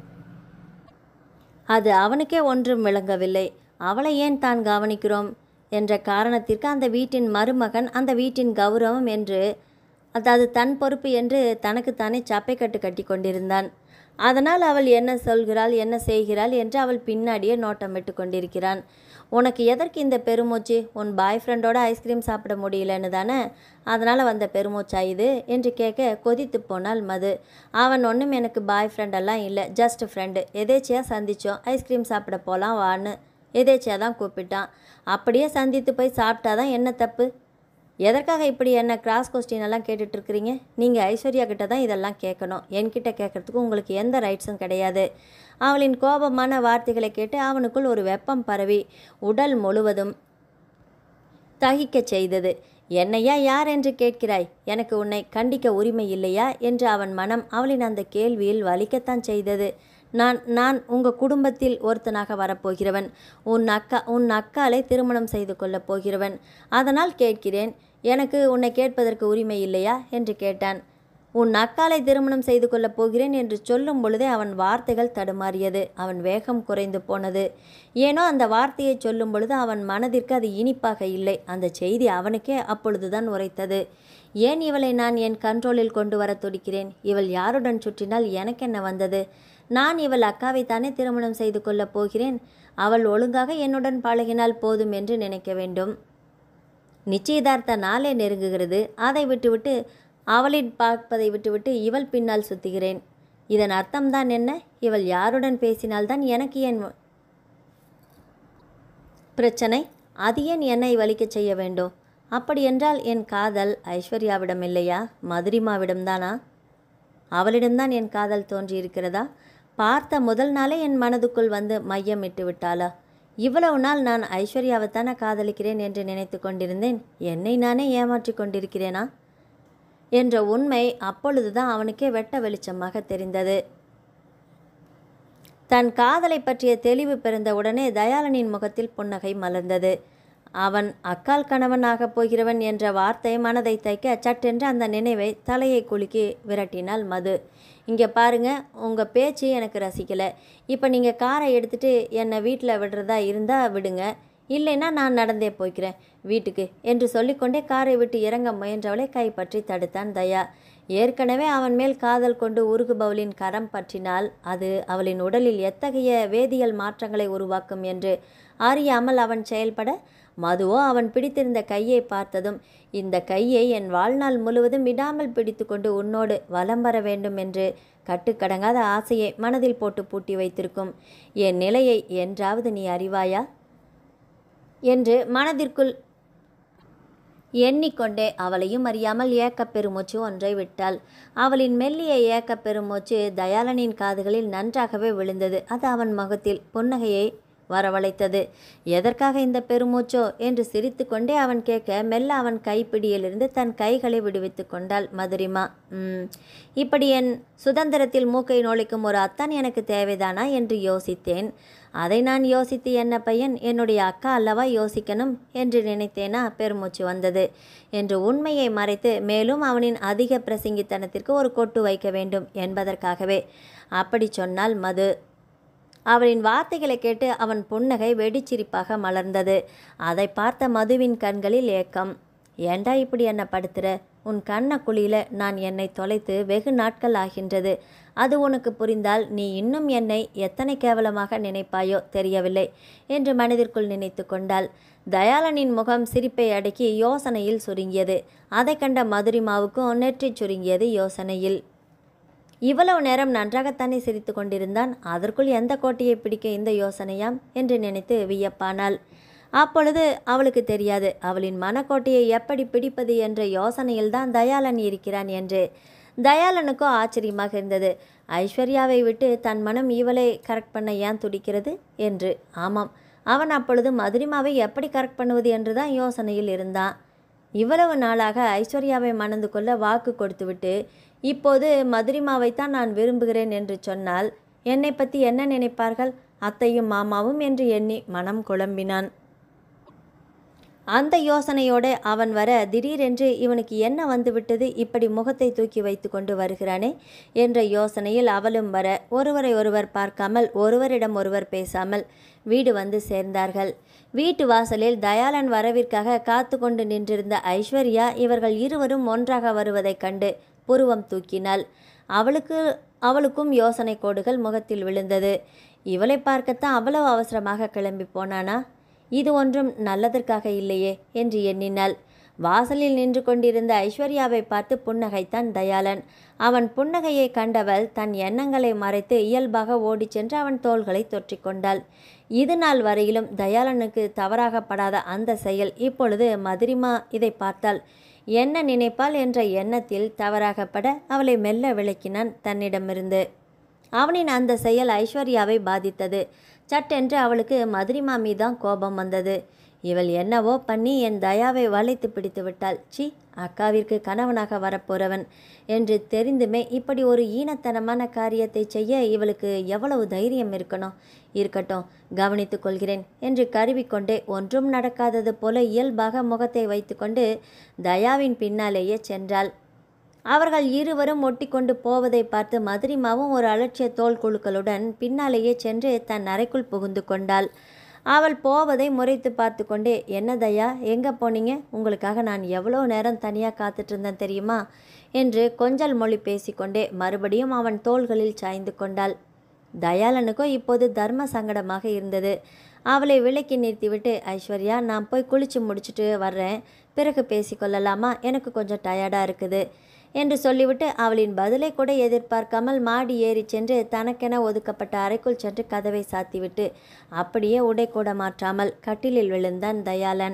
அது அவனுக்கே ஒன்றும் விளங்கவில்லை அவளை ஏன் தான் கவனிக்கிறோம் என்ற காரணத்திற்கு அந்த வீட்டின் மருமகன் அந்த வீட்டின் கௌரவம் என்று அதாவது தன் பொறுப்பு என்று தனக்குத்தானே சப்பைக்கட்டு கட்டி கொண்டிருந்தான் அதனால் அவள் என்ன சொல்கிறாள் என்ன செய்கிறாள் என்று அவள் பின்னாடியே நோட்டமிட்டு கொண்டிருக்கிறான் உனக்கு எதற்கு இந்த பெருமூச்சு உன் பாய் ஃப்ரெண்டோட ஐஸ்கிரீம் சாப்பிட முடியலன்னு தானே அதனால் வந்த பெருமூச்சா இது என்று கேட்க கொதித்து போனாள் மது அவன் ஒன்றும் எனக்கு பாய் ஃப்ரெண்டெல்லாம் இல்லை ஜஸ்ட் ஃப்ரெண்டு எதேச்சியாக சந்தித்தோம் ஐஸ்கிரீம் சாப்பிட போகலாம் வான்னு எதேச்சியாக தான் கூப்பிட்டான் அப்படியே சந்தித்து போய் சாப்பிட்டாதான் என்ன தப்பு எதற்காக இப்படி என்ன கிராஸ் கொஸ்டின் எல்லாம் கேட்டுட்டு இருக்கிறீங்க நீங்கள் ஐஸ்வர்யா கிட்ட தான் இதெல்லாம் கேட்கணும் என்கிட்ட கேட்கறதுக்கு உங்களுக்கு எந்த ரைட்ஸும் கிடையாது அவளின் கோபமான வார்த்தைகளை கேட்டு அவனுக்குள் ஒரு வெப்பம் பரவி உடல் முழுவதும் தகிக்கச் செய்தது என்னையா யார் என்று கேட்கிறாய் எனக்கு உன்னை கண்டிக்க உரிமை இல்லையா என்று அவன் மனம் அவளின் அந்த கேள்வியில் வலிக்கத்தான் செய்தது நான் நான் உங்கள் குடும்பத்தில் ஒருத்தனாக வரப்போகிறவன் உன் அக்கா உன் அக்காலை திருமணம் செய்து கொள்ளப் போகிறவன் அதனால் கேட்கிறேன் எனக்கு உன்னை கேட்பதற்கு உரிமை இல்லையா என்று கேட்டான் உன் அக்காலை திருமணம் செய்து கொள்ளப் போகிறேன் என்று சொல்லும் பொழுதே அவன் வார்த்தைகள் தடுமாறியது அவன் வேகம் குறைந்து போனது ஏனோ அந்த வார்த்தையை சொல்லும் பொழுது அவன் மனதிற்கு அது இனிப்பாக இல்லை அந்த செய்தி அவனுக்கே அப்பொழுதுதான் உரைத்தது ஏன் இவளை நான் என் கண்ட்ரோலில் கொண்டு வர துடிக்கிறேன் இவள் யாருடன் சுற்றினால் எனக்கென்ன வந்தது நான் இவள் அக்காவைத்தானே திருமணம் செய்து கொள்ளப் போகிறேன் அவள் ஒழுங்காக என்னுடன் பழகினால் போதும் என்று நினைக்க வேண்டும் நிச்சயதார்த்த நாளே நெருங்குகிறது அதை விட்டுவிட்டு அவளின் பார்ப்பதை விட்டுவிட்டு இவள் பின்னால் சுத்துகிறேன் இதன் அர்த்தம்தான் என்ன இவள் யாருடன் பேசினால்தான் எனக்கு என் பிரச்சனை அது ஏன் என்னை வலிக்கச் செய்ய வேண்டும் அப்படியென்றால் என் காதல் ஐஸ்வர்யாவிடம் இல்லையா மதுரிமாவிடம்தானா அவளிடம்தான் என் காதல் தோன்றியிருக்கிறதா பார்த்த முதல் நாளே என் மனதுக்குள் வந்து மையமிட்டு விட்டாளா இவ்வளவு நாள் நான் ஐஸ்வர்யாவைத்தானே காதலிக்கிறேன் என்று நினைத்து கொண்டிருந்தேன் என்னை நானே ஏமாற்றி கொண்டிருக்கிறேனா என்ற உண்மை அப்பொழுதுதான் அவனுக்கே வெட்ட வெளிச்சமாக தெரிந்தது தன் காதலை பற்றிய தெளிவு பிறந்த உடனே தயாளனின் முகத்தில் புன்னகை மலர்ந்தது அவன் அக்கால் கணவனாகப் போகிறவன் என்ற வார்த்தை மனதை தைக்க சட்டென்று அந்த நினைவை தலையை குலுக்கி விரட்டினாள் மது இங்கே பாருங்க உங்கள் பேச்சு எனக்கு ரசிக்கலை இப்போ நீங்கள் காரை எடுத்துட்டு என்னை வீட்டில் விடுறதா இருந்தால் விடுங்க இல்லைன்னா நான் நடந்தே போய்க்கிறேன் வீட்டுக்கு என்று சொல்லிக்கொண்டே காரை விட்டு இறங்க முயன்றவளை கைப்பற்றி தடுத்தான் தயா ஏற்கனவே அவன் மேல் காதல் கொண்டு உருகுபவளின் கரம் பற்றினால் அது அவளின் உடலில் எத்தகைய வேதியியல் மாற்றங்களை உருவாக்கும் என்று அறியாமல் அவன் செயல்பட மதுவோ அவன் பிடித்திருந்த கையை பார்த்ததும் இந்த கையை என் வாழ்நாள் முழுவதும் விடாமல் பிடித்துக்கொண்டு உன்னோடு வலம் வர வேண்டும் என்று கட்டுக்கடங்காத ஆசையை மனதில் போட்டு பூட்டி வைத்திருக்கும் என் நிலையை என்றாவது நீ அறிவாயா என்று மனதிற்குள் எண்ணிக்கொண்டே அவளையும் அறியாமல் ஏக்கப் பெருமூச்சு ஒன்றை விட்டாள் அவளின் மெல்லிய ஏக்கப் பெருமூச்சு தயாளனின் காதுகளில் நன்றாகவே விழுந்தது அது அவன் முகத்தில் புன்னகையை வரவழைத்தது எதற்காக இந்த பெருமூச்சோ என்று சிரித்துக்கொண்டே அவன் கேட்க மெல்ல அவன் கைப்பிடியிலிருந்து தன் கைகளை விடுவித்து கொண்டாள் மதுரிமா "ம், இப்படி என் சுதந்திரத்தில் மூக்கை நுழைக்கும் ஒரு அத்தான் எனக்கு தேவைதானா என்று யோசித்தேன் அதை நான் யோசித்து என்ன பையன் என்னுடைய அக்கா அல்லவா யோசிக்கணும் என்று நினைத்தேனா பெருமூச்சு வந்தது என்று உண்மையை மறைத்து மேலும் அவனின் அதிக பிரசங்கித்தனத்திற்கு ஒரு கொட்டு வைக்க வேண்டும் என்பதற்காகவே அப்படி சொன்னால் மது அவளின் வார்த்தைகளை கேட்டு அவன் புன்னகை வெடிச்சிரிப்பாக மலர்ந்தது அதை பார்த்த மதுவின் கண்களில் ஏக்கம் ஏண்டா இப்படி என்ன படுத்துற உன் கண்ண குழியில நான் என்னை தொலைத்து வெகு நாட்கள் ஆகின்றது அது உனக்கு புரிந்தால் நீ இன்னும் என்னை எத்தனை கேவலமாக நினைப்பாயோ தெரியவில்லை என்று மனதிற்குள் நினைத்து கொண்டாள் தயாளனின் முகம் சிரிப்பை அடக்கி யோசனையில் சுருங்கியது அதை கண்ட மதுரிமாவுக்கும் நெற்றிச் சுருங்கியது யோசனையில் இவ்வளவு நேரம் நன்றாகத்தானே சிரித்து கொண்டிருந்தான் அதற்குள் எந்த கோட்டையை பிடிக்க இந்த யோசனையாம் என்று நினைத்து வியப்பானாள் அப்பொழுது அவளுக்கு தெரியாது அவளின் மனக்கோட்டையை எப்படி பிடிப்பது என்ற யோசனையில்தான் தயாளன் இருக்கிறான் என்று தயாளனுக்கோ ஆச்சரியமாக இருந்தது ஐஸ்வர்யாவை விட்டு தன் மனம் இவளை கரெக்ட் பண்ண ஏன் துடிக்கிறது என்று ஆமாம் அவன் அப்பொழுது மதுரிமாவை எப்படி கரெக்ட் பண்ணுவது என்று தான் யோசனையில் இருந்தான் இவ்வளவு நாளாக ஐஸ்வர்யாவை மணந்து கொள்ள வாக்கு கொடுத்துவிட்டு இப்போது மதுரிமாவைத்தான் நான் விரும்புகிறேன் என்று சொன்னால் என்னை பற்றி என்ன நினைப்பார்கள் அத்தையும் மாமாவும் என்று எண்ணி மனம் குழம்பினான் அந்த யோசனையோடு அவன் வர திடீரென்று இவனுக்கு என்ன வந்துவிட்டது இப்படி முகத்தை தூக்கி வைத்து கொண்டு வருகிறானே என்ற யோசனையில் அவளும் வர ஒருவரை ஒருவர் பார்க்காமல் ஒருவரிடம் ஒருவர் பேசாமல் வீடு வந்து சேர்ந்தார்கள் வீட்டு வாசலில் தயாளன் வரவிற்காக காத்து கொண்டு நின்றிருந்த ஐஸ்வர்யா இவர்கள் இருவரும் ஒன்றாக வருவதைக் கண்டு புருவம் தூக்கினாள் அவளுக்கு அவளுக்கும் யோசனை கோடுகள் முகத்தில் விழுந்தது இவளை பார்க்கத்தான் அவ்வளவு அவசரமாக கிளம்பி போனானா இது ஒன்றும் நல்லதற்காக இல்லையே என்று எண்ணினாள் வாசலில் நின்று கொண்டிருந்த ஐஸ்வர்யாவை பார்த்து புன்னகைத்தான் தயாளன் அவன் புன்னகையை கண்டவள் தன் எண்ணங்களை மறைத்து இயல்பாக ஓடிச் சென்று அவன் தோள்களை தொற்றிக்கொண்டாள் இது நாள் வரையிலும் தயாளனுக்கு தவறாகப்படாத அந்த செயல் இப்பொழுது மதுரிமா இதை பார்த்தாள் என்ன நினைப்பாள் என்ற எண்ணத்தில் தவறாகப்பட அவளை மெல்ல விளக்கினான் தன்னிடமிருந்து அவனின் அந்த செயல் ஐஸ்வர்யாவை பாதித்தது சட்டென்று அவளுக்கு மதுரிமா மீதான் கோபம் வந்தது இவள் என்னவோ பண்ணி என் தயாவை வளைத்து பிடித்து விட்டாள் சி அக்காவிற்கு கணவனாக வரப்போறவன் என்று தெரிந்துமே இப்படி ஒரு ஈனத்தனமான காரியத்தை செய்ய இவளுக்கு எவ்வளவு தைரியம் இருக்கணும் இருக்கட்டும் கவனித்துக் கொள்கிறேன் என்று கருவிக்கொண்டே ஒன்றும் நடக்காதது போல இயல்பாக முகத்தை வைத்துக்கொண்டு தயாவின் பின்னாலேயே சென்றாள் அவர்கள் இருவரும் ஒட்டிக்கொண்டு போவதை பார்த்து மதுரிமாவும் ஒரு அலட்சிய தோல் குழுக்களுடன் பின்னாலேயே சென்று தன் அறைக்குள் புகுந்து கொண்டாள் அவள் போவதை முறைத்து பார்த்து கொண்டே என்ன தயா எங்கே போனீங்க உங்களுக்காக நான் எவ்வளோ நேரம் தனியாக காத்துட்டு இருந்தேன் தெரியுமா என்று கொஞ்சல் மொழி பேசிக்கொண்டே மறுபடியும் அவன் தோள்களில் சாய்ந்து கொண்டாள் தயாளனுக்கோ இப்போது தர்ம சங்கடமாக இருந்தது அவளை விலக்கி நிறுத்திவிட்டு ஐஸ்வர்யா நான் போய் குளிச்சு முடிச்சுட்டு வர்றேன் பிறகு பேசிக்கொள்ளலாமா எனக்கு கொஞ்சம் டயர்டாக இருக்குது என்று சொல்லிவிட்டு அவளின் பதிலை கூட எதிர்பார்க்காமல் மாடி ஏறி சென்று தனக்கென ஒதுக்கப்பட்ட அறைக்குள் சென்று கதவை சாத்திவிட்டு அப்படியே உடை கூட மாற்றாமல் கட்டிலில் விழுந்தான் தயாளன்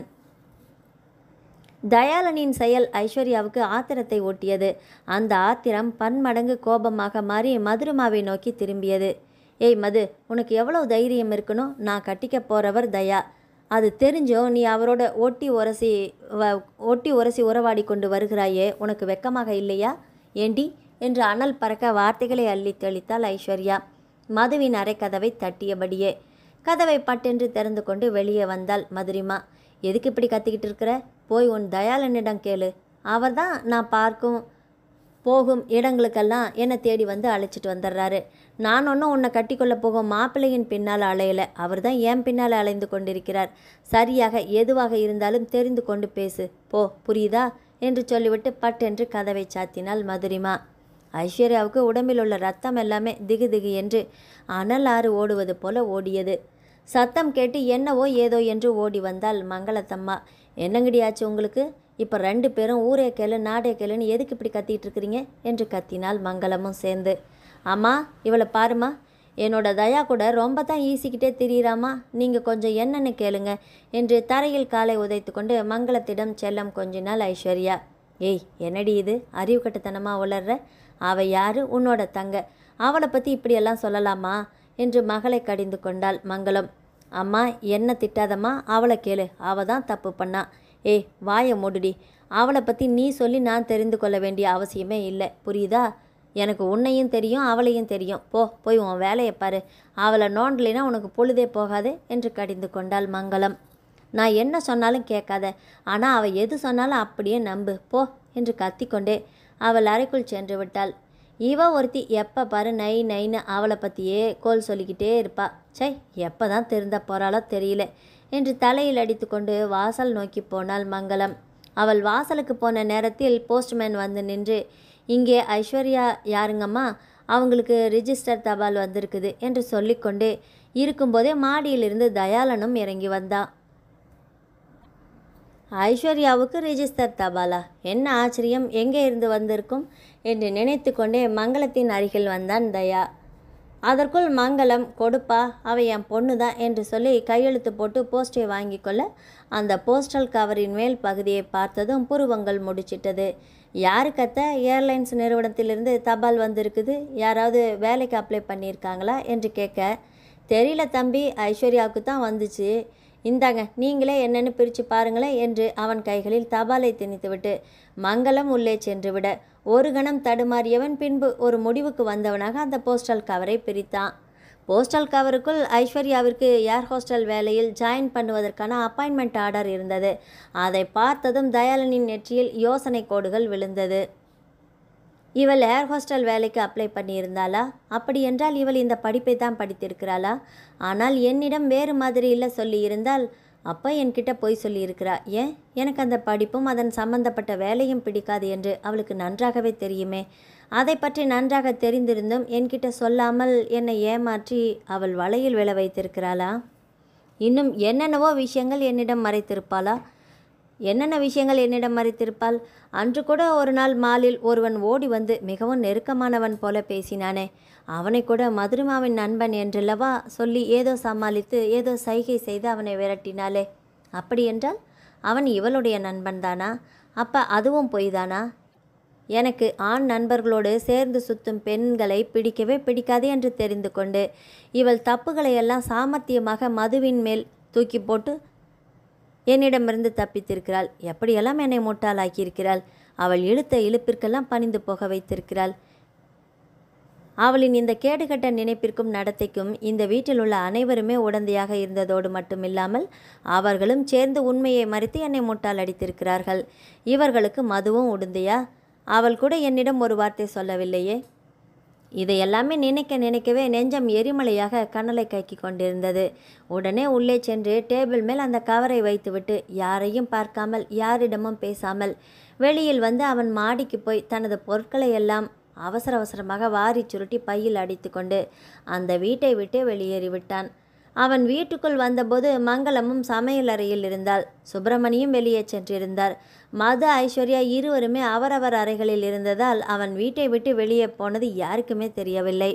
தயாளனின் செயல் ஐஸ்வர்யாவுக்கு ஆத்திரத்தை ஓட்டியது அந்த ஆத்திரம் பன்மடங்கு கோபமாக மாறி மதுருமாவை நோக்கி திரும்பியது ஏய் மது உனக்கு எவ்வளவு தைரியம் இருக்கணும் நான் கட்டிக்க போறவர் தயா அது தெரிஞ்சும் நீ அவரோட ஒட்டி உரசி வ ஒட்டி உரசி உறவாடி கொண்டு வருகிறாயே உனக்கு வெக்கமாக இல்லையா ஏண்டி என்று அனல் பறக்க வார்த்தைகளை அள்ளி தெளித்தாள் ஐஸ்வர்யா மதுவின் அறை கதவை தட்டியபடியே கதவை பட்டென்று திறந்து கொண்டு வெளியே வந்தாள் மதுரிமா எதுக்கு இப்படி கத்திக்கிட்டு இருக்கிற போய் உன் தயாளனிடம் கேளு அவர்தான் நான் பார்க்கும் போகும் இடங்களுக்கெல்லாம் என்னை தேடி வந்து அழைச்சிட்டு வந்துடுறாரு நான் ஒன்றும் உன்னை கட்டிக்கொள்ள போகும் மாப்பிள்ளையின் பின்னால் அலையலை அவர் தான் என் பின்னால் அலைந்து கொண்டிருக்கிறார் சரியாக எதுவாக இருந்தாலும் தெரிந்து கொண்டு பேசு போ புரியுதா என்று சொல்லிவிட்டு பட்டென்று கதவை சாத்தினாள் மதுரிமா ஐஸ்வர்யாவுக்கு உடம்பில் உள்ள ரத்தம் எல்லாமே திகு திகு என்று அனல் ஆறு ஓடுவது போல ஓடியது சத்தம் கேட்டு என்னவோ ஏதோ என்று ஓடி வந்தாள் மங்களத்தம்மா என்னங்கடியாச்சு உங்களுக்கு இப்போ ரெண்டு பேரும் ஊரே கேளு நாடே கேளுன்னு எதுக்கு இப்படி கத்திட்டு இருக்கிறீங்க என்று கத்தினாள் மங்களமும் சேர்ந்து அம்மா இவளை பாருமா என்னோட தயா கூட ரொம்ப தான் ஈசிக்கிட்டே திரியிறாமா நீங்கள் கொஞ்சம் என்னன்னு கேளுங்க என்று தரையில் காலை உதைத்து கொண்டு மங்களத்திடம் செல்லம் கொஞ்சினாள் ஐஸ்வர்யா ஏய் என்னடி இது அறிவு கட்டுத்தனமாக உளர்ற அவ யாரு உன்னோட தங்க அவளை பற்றி இப்படியெல்லாம் சொல்லலாமா என்று மகளை கடிந்து கொண்டாள் மங்களம் அம்மா என்ன திட்டாதம்மா அவளை கேளு அவ தான் தப்பு பண்ணா ஏய் வாயை மூடுடி அவளை பற்றி நீ சொல்லி நான் தெரிந்து கொள்ள வேண்டிய அவசியமே இல்லை புரியுதா எனக்கு உன்னையும் தெரியும் அவளையும் தெரியும் போ போய் உன் வேலையை பாரு அவளை நோண்டலைனா உனக்கு பொழுதே போகாது என்று கடிந்து கொண்டாள் மங்களம் நான் என்ன சொன்னாலும் கேட்காத ஆனால் அவள் எது சொன்னாலும் அப்படியே நம்பு போ என்று கத்திக்கொண்டே அவள் அறைக்குள் சென்று விட்டாள் இவ ஒருத்தி எப்போ பாரு நை நைன்னு அவளை பற்றியே கோல் சொல்லிக்கிட்டே இருப்பா சை எப்போ தான் திருந்த போகிறாளோ தெரியல என்று தலையில் அடித்துக்கொண்டு வாசல் நோக்கி போனாள் மங்களம் அவள் வாசலுக்கு போன நேரத்தில் போஸ்ட்மேன் வந்து நின்று இங்கே ஐஸ்வர்யா யாருங்கம்மா அவங்களுக்கு ரிஜிஸ்டர் தபால் வந்திருக்குது என்று சொல்லிக்கொண்டே இருக்கும்போதே மாடியிலிருந்து தயாளனும் இறங்கி வந்தான் ஐஸ்வர்யாவுக்கு ரிஜிஸ்டர் தபாலா என்ன ஆச்சரியம் எங்கே இருந்து வந்திருக்கும் என்று நினைத்து கொண்டே மங்களத்தின் அருகில் வந்தான் தயா அதற்குள் மங்களம் கொடுப்பா அவ என் பொண்ணு தான் என்று சொல்லி கையெழுத்து போட்டு போஸ்டை வாங்கி கொள்ள அந்த போஸ்டல் கவரின் மேல் பகுதியை பார்த்ததும் புருவங்கள் முடிச்சிட்டது யாருக்கத்த ஏர்லைன்ஸ் நிறுவனத்திலிருந்து தபால் வந்திருக்குது யாராவது வேலைக்கு அப்ளை பண்ணியிருக்காங்களா என்று கேட்க தெரியல தம்பி ஐஸ்வர்யாவுக்கு தான் வந்துச்சு இந்தாங்க நீங்களே என்னன்னு பிரித்து பாருங்களேன் என்று அவன் கைகளில் தபாலை திணித்துவிட்டு மங்களம் உள்ளே சென்று விட ஒரு கணம் தடுமாறியவன் பின்பு ஒரு முடிவுக்கு வந்தவனாக அந்த போஸ்டல் கவரை பிரித்தான் போஸ்டல் கவருக்குள் ஐஸ்வர்யாவிற்கு ஏர் ஹோஸ்டல் வேலையில் ஜாயின் பண்ணுவதற்கான அப்பாயின்மெண்ட் ஆர்டர் இருந்தது அதை பார்த்ததும் தயாளனின் நெற்றியில் யோசனை கோடுகள் விழுந்தது இவள் ஏர் ஹோஸ்டல் வேலைக்கு அப்ளை பண்ணியிருந்தாளா அப்படி என்றால் இவள் இந்த படிப்பை தான் படித்திருக்கிறாளா ஆனால் என்னிடம் வேறு மாதிரி இல்லை சொல்லியிருந்தால் அப்போ என்கிட்ட பொய் சொல்லியிருக்கிறா ஏன் எனக்கு அந்த படிப்பும் அதன் சம்பந்தப்பட்ட வேலையும் பிடிக்காது என்று அவளுக்கு நன்றாகவே தெரியுமே அதை பற்றி நன்றாக தெரிந்திருந்தும் என்கிட்ட சொல்லாமல் என்னை ஏமாற்றி அவள் வலையில் விழ வைத்திருக்கிறாளா இன்னும் என்னென்னவோ விஷயங்கள் என்னிடம் மறைத்திருப்பாளா என்னென்ன விஷயங்கள் என்னிடம் மறைத்திருப்பாள் அன்று கூட ஒரு நாள் மாலில் ஒருவன் ஓடி வந்து மிகவும் நெருக்கமானவன் போல பேசினானே அவனை கூட மதுரிமாவின் நண்பன் என்றல்லவா சொல்லி ஏதோ சமாளித்து ஏதோ சைகை செய்து அவனை விரட்டினாளே அப்படி என்றால் அவன் இவளுடைய நண்பன்தானா அப்ப அதுவும் பொய்தானா எனக்கு ஆண் நண்பர்களோடு சேர்ந்து சுத்தும் பெண்களை பிடிக்கவே பிடிக்காது என்று தெரிந்து கொண்டு இவள் தப்புகளை எல்லாம் சாமர்த்தியமாக மதுவின் மேல் தூக்கி போட்டு என்னிடமிருந்து தப்பித்திருக்கிறாள் எப்படியெல்லாம் என்னை முட்டாளாக்கியிருக்கிறாள் அவள் இழுத்த இழுப்பிற்கெல்லாம் பணிந்து போக வைத்திருக்கிறாள் அவளின் இந்த கேடுகட்ட நினைப்பிற்கும் நடத்தைக்கும் இந்த வீட்டில் உள்ள அனைவருமே உடந்தையாக இருந்ததோடு மட்டுமில்லாமல் அவர்களும் சேர்ந்து உண்மையை மறைத்து என்னை முட்டாள் அடித்திருக்கிறார்கள் இவர்களுக்கு மதுவும் உடந்தையா அவள் கூட என்னிடம் ஒரு வார்த்தை சொல்லவில்லையே இதையெல்லாமே நினைக்க நினைக்கவே நெஞ்சம் எரிமலையாக கண்ணலை கைக்கி கொண்டிருந்தது உடனே உள்ளே சென்று டேபிள் மேல் அந்த கவரை வைத்துவிட்டு யாரையும் பார்க்காமல் யாரிடமும் பேசாமல் வெளியில் வந்து அவன் மாடிக்கு போய் தனது பொருட்களை எல்லாம் அவசர அவசரமாக வாரி சுருட்டி பையில் அடித்துக்கொண்டு அந்த வீட்டை விட்டு வெளியேறிவிட்டான் அவன் வீட்டுக்குள் வந்தபோது மங்களமும் சமையலறையில் இருந்தாள் சுப்பிரமணியும் வெளியே சென்றிருந்தார் மது ஐஸ்வர்யா இருவருமே அவரவர் அறைகளில் இருந்ததால் அவன் வீட்டை விட்டு வெளியே போனது யாருக்குமே தெரியவில்லை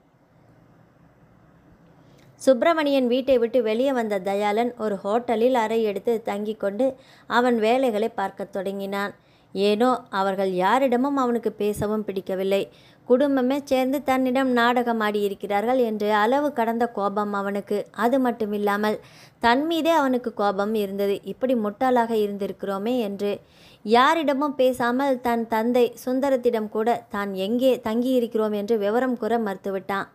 சுப்பிரமணியன் வீட்டை விட்டு வெளியே வந்த தயாளன் ஒரு ஹோட்டலில் அறை எடுத்து தங்கிக் கொண்டு அவன் வேலைகளை பார்க்கத் தொடங்கினான் ஏனோ அவர்கள் யாரிடமும் அவனுக்கு பேசவும் பிடிக்கவில்லை குடும்பமே சேர்ந்து தன்னிடம் நாடகம் ஆடியிருக்கிறார்கள் என்று அளவு கடந்த கோபம் அவனுக்கு அது மட்டுமில்லாமல் தன் மீதே அவனுக்கு கோபம் இருந்தது இப்படி முட்டாளாக இருந்திருக்கிறோமே என்று யாரிடமும் பேசாமல் தன் தந்தை சுந்தரத்திடம் கூட தான் எங்கே தங்கியிருக்கிறோம் என்று விவரம் கூற மறுத்துவிட்டான்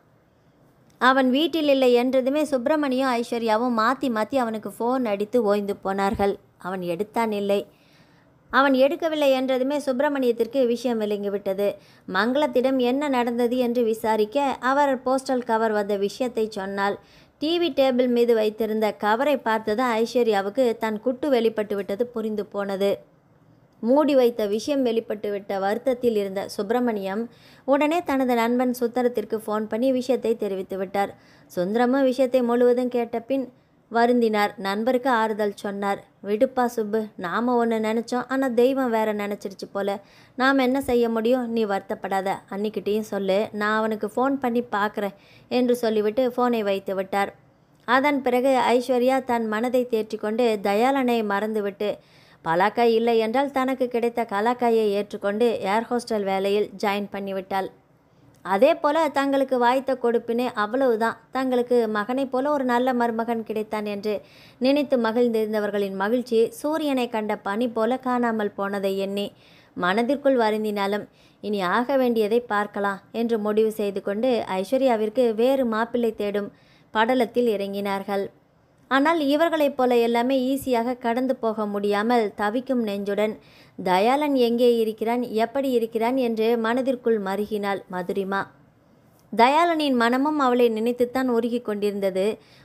அவன் வீட்டில் இல்லை என்றதுமே சுப்பிரமணியும் ஐஸ்வர்யாவும் மாற்றி மாற்றி அவனுக்கு ஃபோன் அடித்து ஓய்ந்து போனார்கள் அவன் எடுத்தான் இல்லை அவன் எடுக்கவில்லை என்றதுமே சுப்பிரமணியத்திற்கு விஷயம் விளங்கிவிட்டது மங்களத்திடம் என்ன நடந்தது என்று விசாரிக்க அவர் போஸ்டல் கவர் வந்த விஷயத்தை சொன்னால் டிவி டேபிள் மீது வைத்திருந்த கவரை பார்த்ததும் ஐஸ்வர்யாவுக்கு தன் குட்டு வெளிப்பட்டு விட்டது புரிந்து போனது மூடி வைத்த விஷயம் வெளிப்பட்டு விட்ட வருத்தத்தில் இருந்த சுப்பிரமணியம் உடனே தனது நண்பன் சுந்தரத்திற்கு ஃபோன் பண்ணி விஷயத்தை தெரிவித்து விட்டார் சுந்தரமும் விஷயத்தை முழுவதும் கேட்ட பின் வருந்தினார் நண்பருக்கு ஆறுதல் சொன்னார் விடுப்பா சுப்பு நாம் ஒன்று நினச்சோம் ஆனால் தெய்வம் வேற நினச்சிருச்சு போல நாம் என்ன செய்ய முடியும் நீ வருத்தப்படாத அன்னிக்கிட்டேயும் சொல்லு நான் அவனுக்கு ஃபோன் பண்ணி பார்க்குறேன் என்று சொல்லிவிட்டு ஃபோனை வைத்து விட்டார் அதன் பிறகு ஐஸ்வர்யா தன் மனதை தேற்றிக்கொண்டு தயாளனை மறந்துவிட்டு பலாக்காய் இல்லை என்றால் தனக்கு கிடைத்த கலாக்காயை ஏற்றுக்கொண்டு ஏர் ஹோஸ்டல் வேலையில் ஜாயின் பண்ணிவிட்டாள் அதே போல தங்களுக்கு வாய்த்த கொடுப்பினே அவ்வளவுதான் தங்களுக்கு மகனைப் போல ஒரு நல்ல மருமகன் கிடைத்தான் என்று நினைத்து மகிழ்ந்திருந்தவர்களின் மகிழ்ச்சி சூரியனை கண்ட பனி போல காணாமல் போனதை எண்ணி மனதிற்குள் வருந்தினாலும் இனி ஆக வேண்டியதை பார்க்கலாம் என்று முடிவு செய்து கொண்டு ஐஸ்வர்யாவிற்கு வேறு மாப்பிள்ளை தேடும் படலத்தில் இறங்கினார்கள் ஆனால் இவர்களைப் போல எல்லாமே ஈஸியாக கடந்து போக முடியாமல் தவிக்கும் நெஞ்சுடன் தயாளன் எங்கே இருக்கிறான் எப்படி இருக்கிறான் என்று மனதிற்குள் மருகினாள் மதுரிமா தயாளனின் மனமும் அவளை நினைத்துத்தான் உருகி கொண்டிருந்தது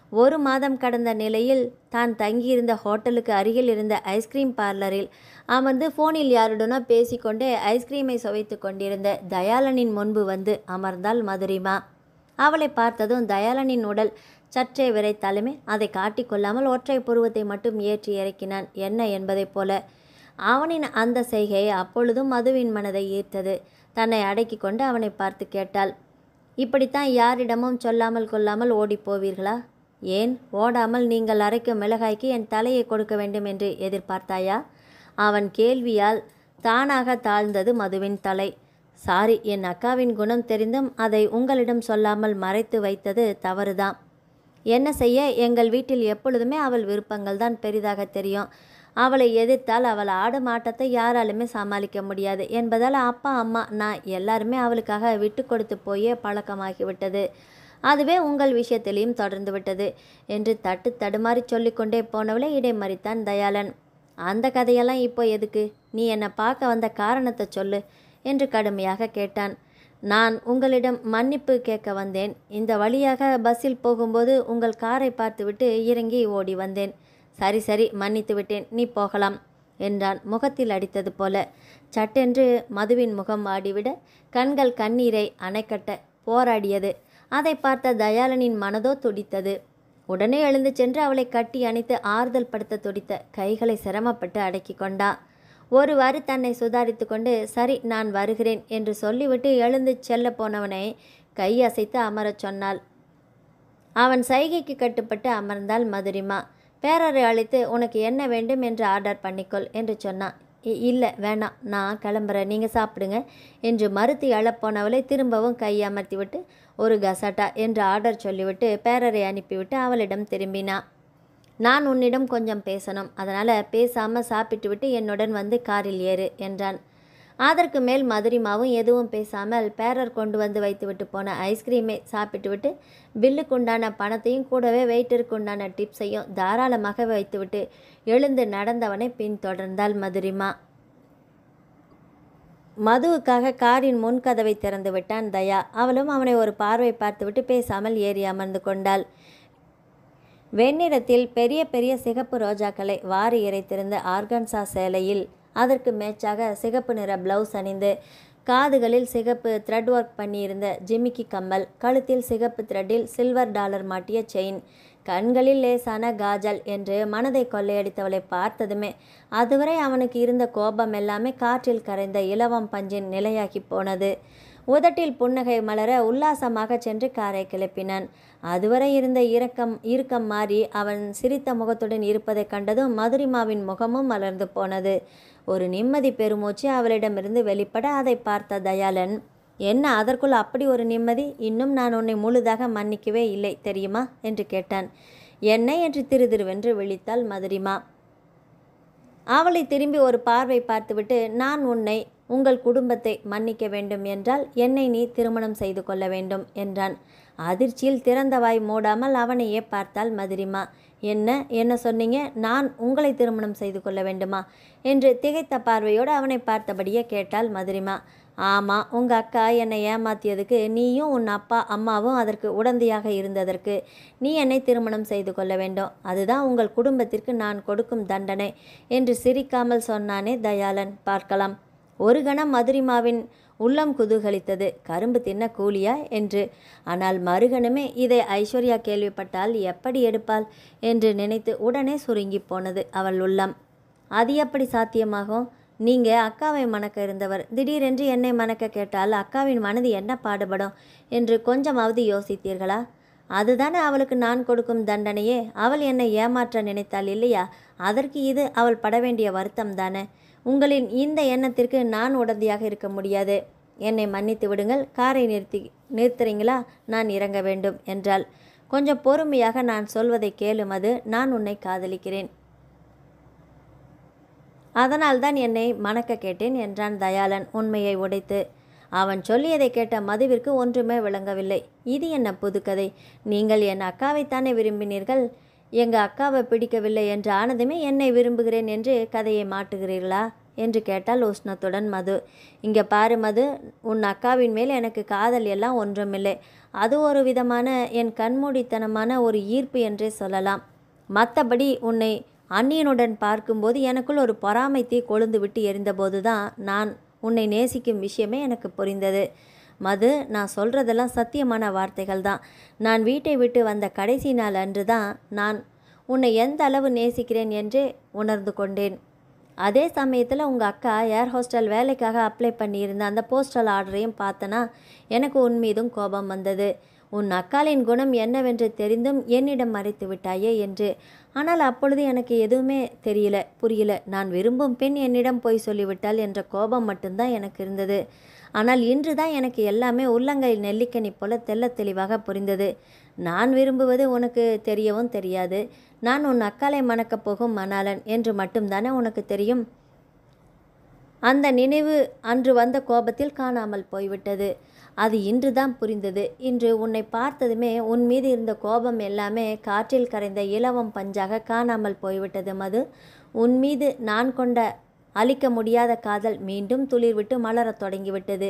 ஒரு மாதம் கடந்த நிலையில் தான் தங்கியிருந்த ஹோட்டலுக்கு அருகில் இருந்த ஐஸ்கிரீம் பார்லரில் அமர்ந்து ஃபோனில் யாருடனோ பேசிக்கொண்டே ஐஸ்கிரீமை சுவைத்து கொண்டிருந்த தயாளனின் முன்பு வந்து அமர்ந்தாள் மதுரிமா அவளை பார்த்ததும் தயாளனின் உடல் சற்றே விரைத்தாலுமே அதை காட்டிக்கொள்ளாமல் ஒற்றை புருவத்தை மட்டும் ஏற்றி இறக்கினான் என்ன என்பதைப் போல அவனின் அந்த செய்கை அப்பொழுதும் மதுவின் மனதை ஈர்த்தது தன்னை அடக்கி கொண்டு அவனை பார்த்து கேட்டாள் இப்படித்தான் யாரிடமும் சொல்லாமல் கொள்ளாமல் ஓடிப் போவீர்களா ஏன் ஓடாமல் நீங்கள் அரைக்கும் மிளகாய்க்கு என் தலையை கொடுக்க வேண்டும் என்று எதிர்பார்த்தாயா அவன் கேள்வியால் தானாக தாழ்ந்தது மதுவின் தலை சாரி என் அக்காவின் குணம் தெரிந்தும் அதை உங்களிடம் சொல்லாமல் மறைத்து வைத்தது தவறுதான் என்ன செய்ய எங்கள் வீட்டில் எப்பொழுதுமே அவள் விருப்பங்கள் தான் பெரிதாக தெரியும் அவளை எதிர்த்தால் அவள் ஆடும் ஆட்டத்தை யாராலுமே சமாளிக்க முடியாது என்பதால் அப்பா அம்மா நான் எல்லாருமே அவளுக்காக விட்டு கொடுத்து போயே பழக்கமாகிவிட்டது அதுவே உங்கள் விஷயத்திலையும் தொடர்ந்து விட்டது என்று தட்டு தடுமாறி சொல்லிக்கொண்டே போனவளை இடைமறித்தான் தயாளன் அந்த கதையெல்லாம் இப்போ எதுக்கு நீ என்னை பார்க்க வந்த காரணத்தை சொல்லு என்று கடுமையாக கேட்டான் நான் உங்களிடம் மன்னிப்பு கேட்க வந்தேன் இந்த வழியாக பஸ்ஸில் போகும்போது உங்கள் காரை பார்த்துவிட்டு இறங்கி ஓடி வந்தேன் சரி சரி மன்னித்து விட்டேன் நீ போகலாம் என்றான் முகத்தில் அடித்தது போல சட்டென்று மதுவின் முகம் ஆடிவிட கண்கள் கண்ணீரை அணைக்கட்ட போராடியது அதை பார்த்த தயாளனின் மனதோ துடித்தது உடனே எழுந்து சென்று அவளை கட்டி அணைத்து ஆறுதல் படுத்த துடித்த கைகளை சிரமப்பட்டு அடக்கி கொண்டா ஒருவாறு தன்னை சுதாரித்து கொண்டு சரி நான் வருகிறேன் என்று சொல்லிவிட்டு எழுந்து செல்ல போனவனை கை அசைத்து அமரச் சொன்னாள் அவன் சைகைக்கு கட்டுப்பட்டு அமர்ந்தாள் மதுரிமா பேரரை அழைத்து உனக்கு என்ன வேண்டும் என்று ஆர்டர் பண்ணிக்கொள் என்று சொன்னான் "இ- இல்லை வேணாம் நான் கிளம்புறேன் நீங்கள் சாப்பிடுங்க என்று மறுத்து எழப்போனவளை திரும்பவும் கை அமர்த்திவிட்டு ஒரு கசாட்டா என்று ஆர்டர் சொல்லிவிட்டு பேரரை அனுப்பிவிட்டு அவளிடம் திரும்பினா நான் உன்னிடம் கொஞ்சம் பேசணும் அதனால் பேசாமல் சாப்பிட்டு விட்டு என்னுடன் வந்து காரில் ஏறு என்றான் அதற்கு மேல் மதுரிமாவும் எதுவும் பேசாமல் பேரர் கொண்டு வந்து வைத்துவிட்டு போன ஐஸ்கிரீமை சாப்பிட்டு விட்டு பில்லுக்கு உண்டான பணத்தையும் கூடவே வெயிட்டருக்கு உண்டான டிப்ஸையும் தாராளமாக வைத்துவிட்டு எழுந்து நடந்தவனை பின்தொடர்ந்தாள் மதுரிமா மதுவுக்காக காரின் முன் கதவை திறந்து விட்டான் தயா அவளும் அவனை ஒரு பார்வை பார்த்துவிட்டு பேசாமல் ஏறி அமர்ந்து கொண்டாள் வெண்ணிறத்தில் பெரிய பெரிய சிகப்பு ரோஜாக்களை வாரி இறைத்திருந்த ஆர்கன்சா சேலையில் அதற்கு மேட்சாக சிகப்பு நிற பிளவுஸ் அணிந்து காதுகளில் சிகப்பு த்ரெட் ஒர்க் பண்ணியிருந்த ஜிமிக்கி கம்மல் கழுத்தில் சிகப்பு த்ரெட்டில் சில்வர் டாலர் மாட்டிய செயின் கண்களில் லேசான காஜல் என்று மனதை கொள்ளையடித்தவளை பார்த்ததுமே அதுவரை அவனுக்கு இருந்த கோபம் எல்லாமே காற்றில் கரைந்த இலவம் பஞ்சின் நிலையாகி போனது உதட்டில் புன்னகை மலர உல்லாசமாக சென்று காரை கிளப்பினான் அதுவரை இருந்த இரக்கம் இறுக்கம் மாறி அவன் சிரித்த முகத்துடன் இருப்பதைக் கண்டதும் மதுரிமாவின் முகமும் மலர்ந்து போனது ஒரு நிம்மதி பெருமூச்சு அவளிடமிருந்து வெளிப்பட அதை பார்த்த தயாளன் என்ன அதற்குள் அப்படி ஒரு நிம்மதி இன்னும் நான் உன்னை முழுதாக மன்னிக்கவே இல்லை தெரியுமா என்று கேட்டான் என்ன என்று திருதிருவென்று விழித்தாள் மதுரிமா அவளை திரும்பி ஒரு பார்வை பார்த்துவிட்டு நான் உன்னை உங்கள் குடும்பத்தை மன்னிக்க வேண்டும் என்றால் என்னை நீ திருமணம் செய்து கொள்ள வேண்டும் என்றான் அதிர்ச்சியில் திறந்த வாய் மூடாமல் அவனையே பார்த்தாள் மதுரிமா என்ன என்ன சொன்னீங்க நான் உங்களை திருமணம் செய்து கொள்ள வேண்டுமா என்று திகைத்த பார்வையோடு அவனை பார்த்தபடியே கேட்டாள் மதுரிமா ஆமாம் உங்கள் அக்கா என்னை ஏமாத்தியதுக்கு நீயும் உன் அப்பா அம்மாவும் அதற்கு உடந்தையாக இருந்ததற்கு நீ என்னை திருமணம் செய்து கொள்ள வேண்டும் அதுதான் உங்கள் குடும்பத்திற்கு நான் கொடுக்கும் தண்டனை என்று சிரிக்காமல் சொன்னானே தயாளன் பார்க்கலாம் ஒரு கணம் மதுரிமாவின் உள்ளம் குதூகலித்தது கரும்பு தின்ன கூலியா என்று ஆனால் மறுகணமே இதை ஐஸ்வர்யா கேள்விப்பட்டால் எப்படி எடுப்பாள் என்று நினைத்து உடனே சுருங்கி போனது அவள் உள்ளம் அது எப்படி சாத்தியமாகும் நீங்க அக்காவை மணக்க இருந்தவர் திடீரென்று என்னை மணக்க கேட்டால் அக்காவின் மனது என்ன பாடுபடும் என்று கொஞ்சமாவது யோசித்தீர்களா அதுதானே அவளுக்கு நான் கொடுக்கும் தண்டனையே அவள் என்னை ஏமாற்ற நினைத்தாள் இல்லையா அதற்கு இது அவள் பட வேண்டிய வருத்தம் தானே உங்களின் இந்த எண்ணத்திற்கு நான் உடந்தையாக இருக்க முடியாது என்னை மன்னித்து விடுங்கள் காரை நிறுத்தி நிறுத்துறீங்களா நான் இறங்க வேண்டும் என்றாள் கொஞ்சம் பொறுமையாக நான் சொல்வதை கேளும் அது நான் உன்னை காதலிக்கிறேன் அதனால்தான் என்னை மணக்க கேட்டேன் என்றான் தயாளன் உண்மையை உடைத்து அவன் சொல்லியதை கேட்ட மதுவிற்கு ஒன்றுமே விளங்கவில்லை இது என்ன புதுக்கதை நீங்கள் என் அக்காவைத்தானே விரும்பினீர்கள் எங்கள் அக்காவை பிடிக்கவில்லை என்று ஆனதுமே என்னை விரும்புகிறேன் என்று கதையை மாட்டுகிறீர்களா என்று கேட்டால் உஷ்ணத்துடன் மது இங்கே பாரு மது உன் அக்காவின் மேல் எனக்கு காதல் எல்லாம் ஒன்றுமில்லை அது ஒரு விதமான என் கண்மூடித்தனமான ஒரு ஈர்ப்பு என்றே சொல்லலாம் மற்றபடி உன்னை அந்நியனுடன் பார்க்கும்போது எனக்குள் ஒரு பொறாமை தீ கொழுந்து விட்டு எரிந்தபோது தான் நான் உன்னை நேசிக்கும் விஷயமே எனக்கு புரிந்தது மது நான் சொல்கிறதெல்லாம் சத்தியமான வார்த்தைகள் தான் நான் வீட்டை விட்டு வந்த கடைசி நாள் அன்று தான் நான் உன்னை எந்த அளவு நேசிக்கிறேன் என்று உணர்ந்து கொண்டேன் அதே சமயத்தில் உங்கள் அக்கா ஏர் ஹோஸ்டல் வேலைக்காக அப்ளை பண்ணியிருந்த அந்த போஸ்டல் ஆர்டரையும் பார்த்தனா எனக்கு உன் மீதும் கோபம் வந்தது உன் அக்காலின் குணம் என்னவென்று தெரிந்தும் என்னிடம் மறைத்து விட்டாயே என்று ஆனால் அப்பொழுது எனக்கு எதுவுமே தெரியல புரியல நான் விரும்பும் பெண் என்னிடம் போய் சொல்லிவிட்டால் என்ற கோபம் மட்டும்தான் எனக்கு இருந்தது ஆனால் இன்று தான் எனக்கு எல்லாமே உள்ளங்கையில் நெல்லிக்கனி போல தெள்ள தெளிவாக புரிந்தது நான் விரும்புவது உனக்கு தெரியவும் தெரியாது நான் உன் அக்காலை மணக்கப் போகும் மணாளன் என்று மட்டும்தானே உனக்கு தெரியும் அந்த நினைவு அன்று வந்த கோபத்தில் காணாமல் போய்விட்டது அது இன்று தான் புரிந்தது இன்று உன்னை பார்த்ததுமே உன் மீது இருந்த கோபம் எல்லாமே காற்றில் கரைந்த இலவம் பஞ்சாக காணாமல் போய்விட்டது மது உன் மீது நான் கொண்ட அழிக்க முடியாத காதல் மீண்டும் துளிர்விட்டு மலரத் தொடங்கிவிட்டது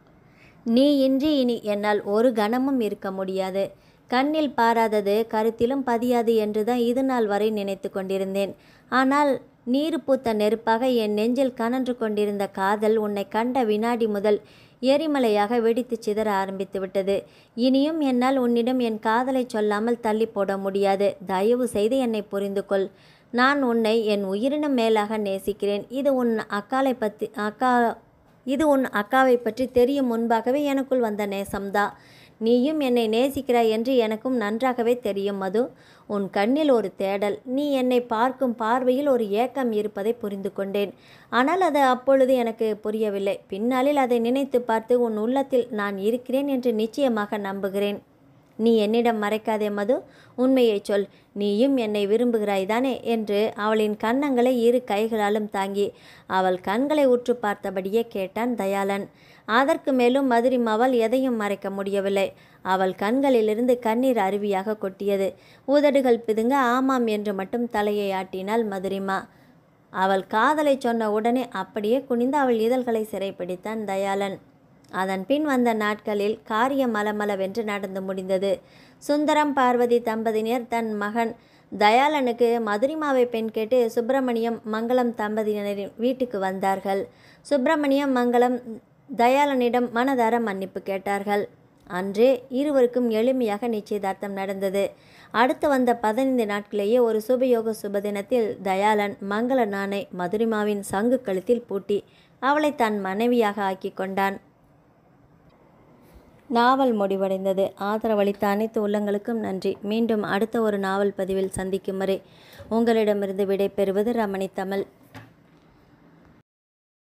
நீ இன்றி இனி என்னால் ஒரு கணமும் இருக்க முடியாது கண்ணில் பாராதது கருத்திலும் பதியாது என்றுதான் இது நாள் வரை நினைத்து கொண்டிருந்தேன் ஆனால் நீர் பூத்த நெருப்பாக என் நெஞ்சில் கனன்று கொண்டிருந்த காதல் உன்னை கண்ட வினாடி முதல் எரிமலையாக வெடித்து சிதற ஆரம்பித்து விட்டது இனியும் என்னால் உன்னிடம் என் காதலை சொல்லாமல் தள்ளி போட முடியாது தயவு செய்து என்னை புரிந்து கொள் நான் உன்னை என் உயிரினும் மேலாக நேசிக்கிறேன் இது உன் அக்காலை பற்றி அக்கா இது உன் அக்காவை பற்றி தெரியும் முன்பாகவே எனக்குள் வந்த நேசம்தான் நீயும் என்னை நேசிக்கிறாய் என்று எனக்கும் நன்றாகவே தெரியும் மது உன் கண்ணில் ஒரு தேடல் நீ என்னை பார்க்கும் பார்வையில் ஒரு ஏக்கம் இருப்பதை புரிந்து கொண்டேன் ஆனால் அது அப்பொழுது எனக்கு புரியவில்லை பின்னாளில் அதை நினைத்து பார்த்து உன் உள்ளத்தில் நான் இருக்கிறேன் என்று நிச்சயமாக நம்புகிறேன் நீ என்னிடம் மறைக்காதே மது உண்மையை சொல் நீயும் என்னை விரும்புகிறாய் தானே என்று அவளின் கன்னங்களை இரு கைகளாலும் தாங்கி அவள் கண்களை உற்று பார்த்தபடியே கேட்டான் தயாளன் அதற்கு மேலும் மதுரிமாவால் எதையும் மறைக்க முடியவில்லை அவள் கண்களிலிருந்து கண்ணீர் அருவியாக கொட்டியது உதடுகள் பிதுங்க ஆமாம் என்று மட்டும் தலையை ஆட்டினாள் மதுரிமா அவள் காதலை சொன்ன உடனே அப்படியே குனிந்து அவள் இதழ்களை சிறைப்பிடித்தான் தயாளன் அதன் பின் வந்த நாட்களில் காரியம் மலமளவென்று நடந்து முடிந்தது சுந்தரம் பார்வதி தம்பதியினர் தன் மகன் தயாளனுக்கு மதுரிமாவை பெண் கேட்டு சுப்பிரமணியம் மங்களம் தம்பதியினரின் வீட்டுக்கு வந்தார்கள் சுப்பிரமணியம் மங்களம் தயாளனிடம் மனதார மன்னிப்பு கேட்டார்கள் அன்றே இருவருக்கும் எளிமையாக நிச்சயதார்த்தம் நடந்தது அடுத்து வந்த பதினைந்து நாட்களேயே ஒரு சுபயோக சுபதினத்தில் தயாளன் மங்கள நாணை மதுரிமாவின் சங்கு கழுத்தில் பூட்டி அவளை தன் மனைவியாக ஆக்கி கொண்டான் நாவல் முடிவடைந்தது ஆதரவளித்த அனைத்து உள்ளங்களுக்கும் நன்றி மீண்டும் அடுத்த ஒரு நாவல் பதிவில் சந்திக்கும் வரை உங்களிடமிருந்து விடை பெறுவது ரமணி தமிழ்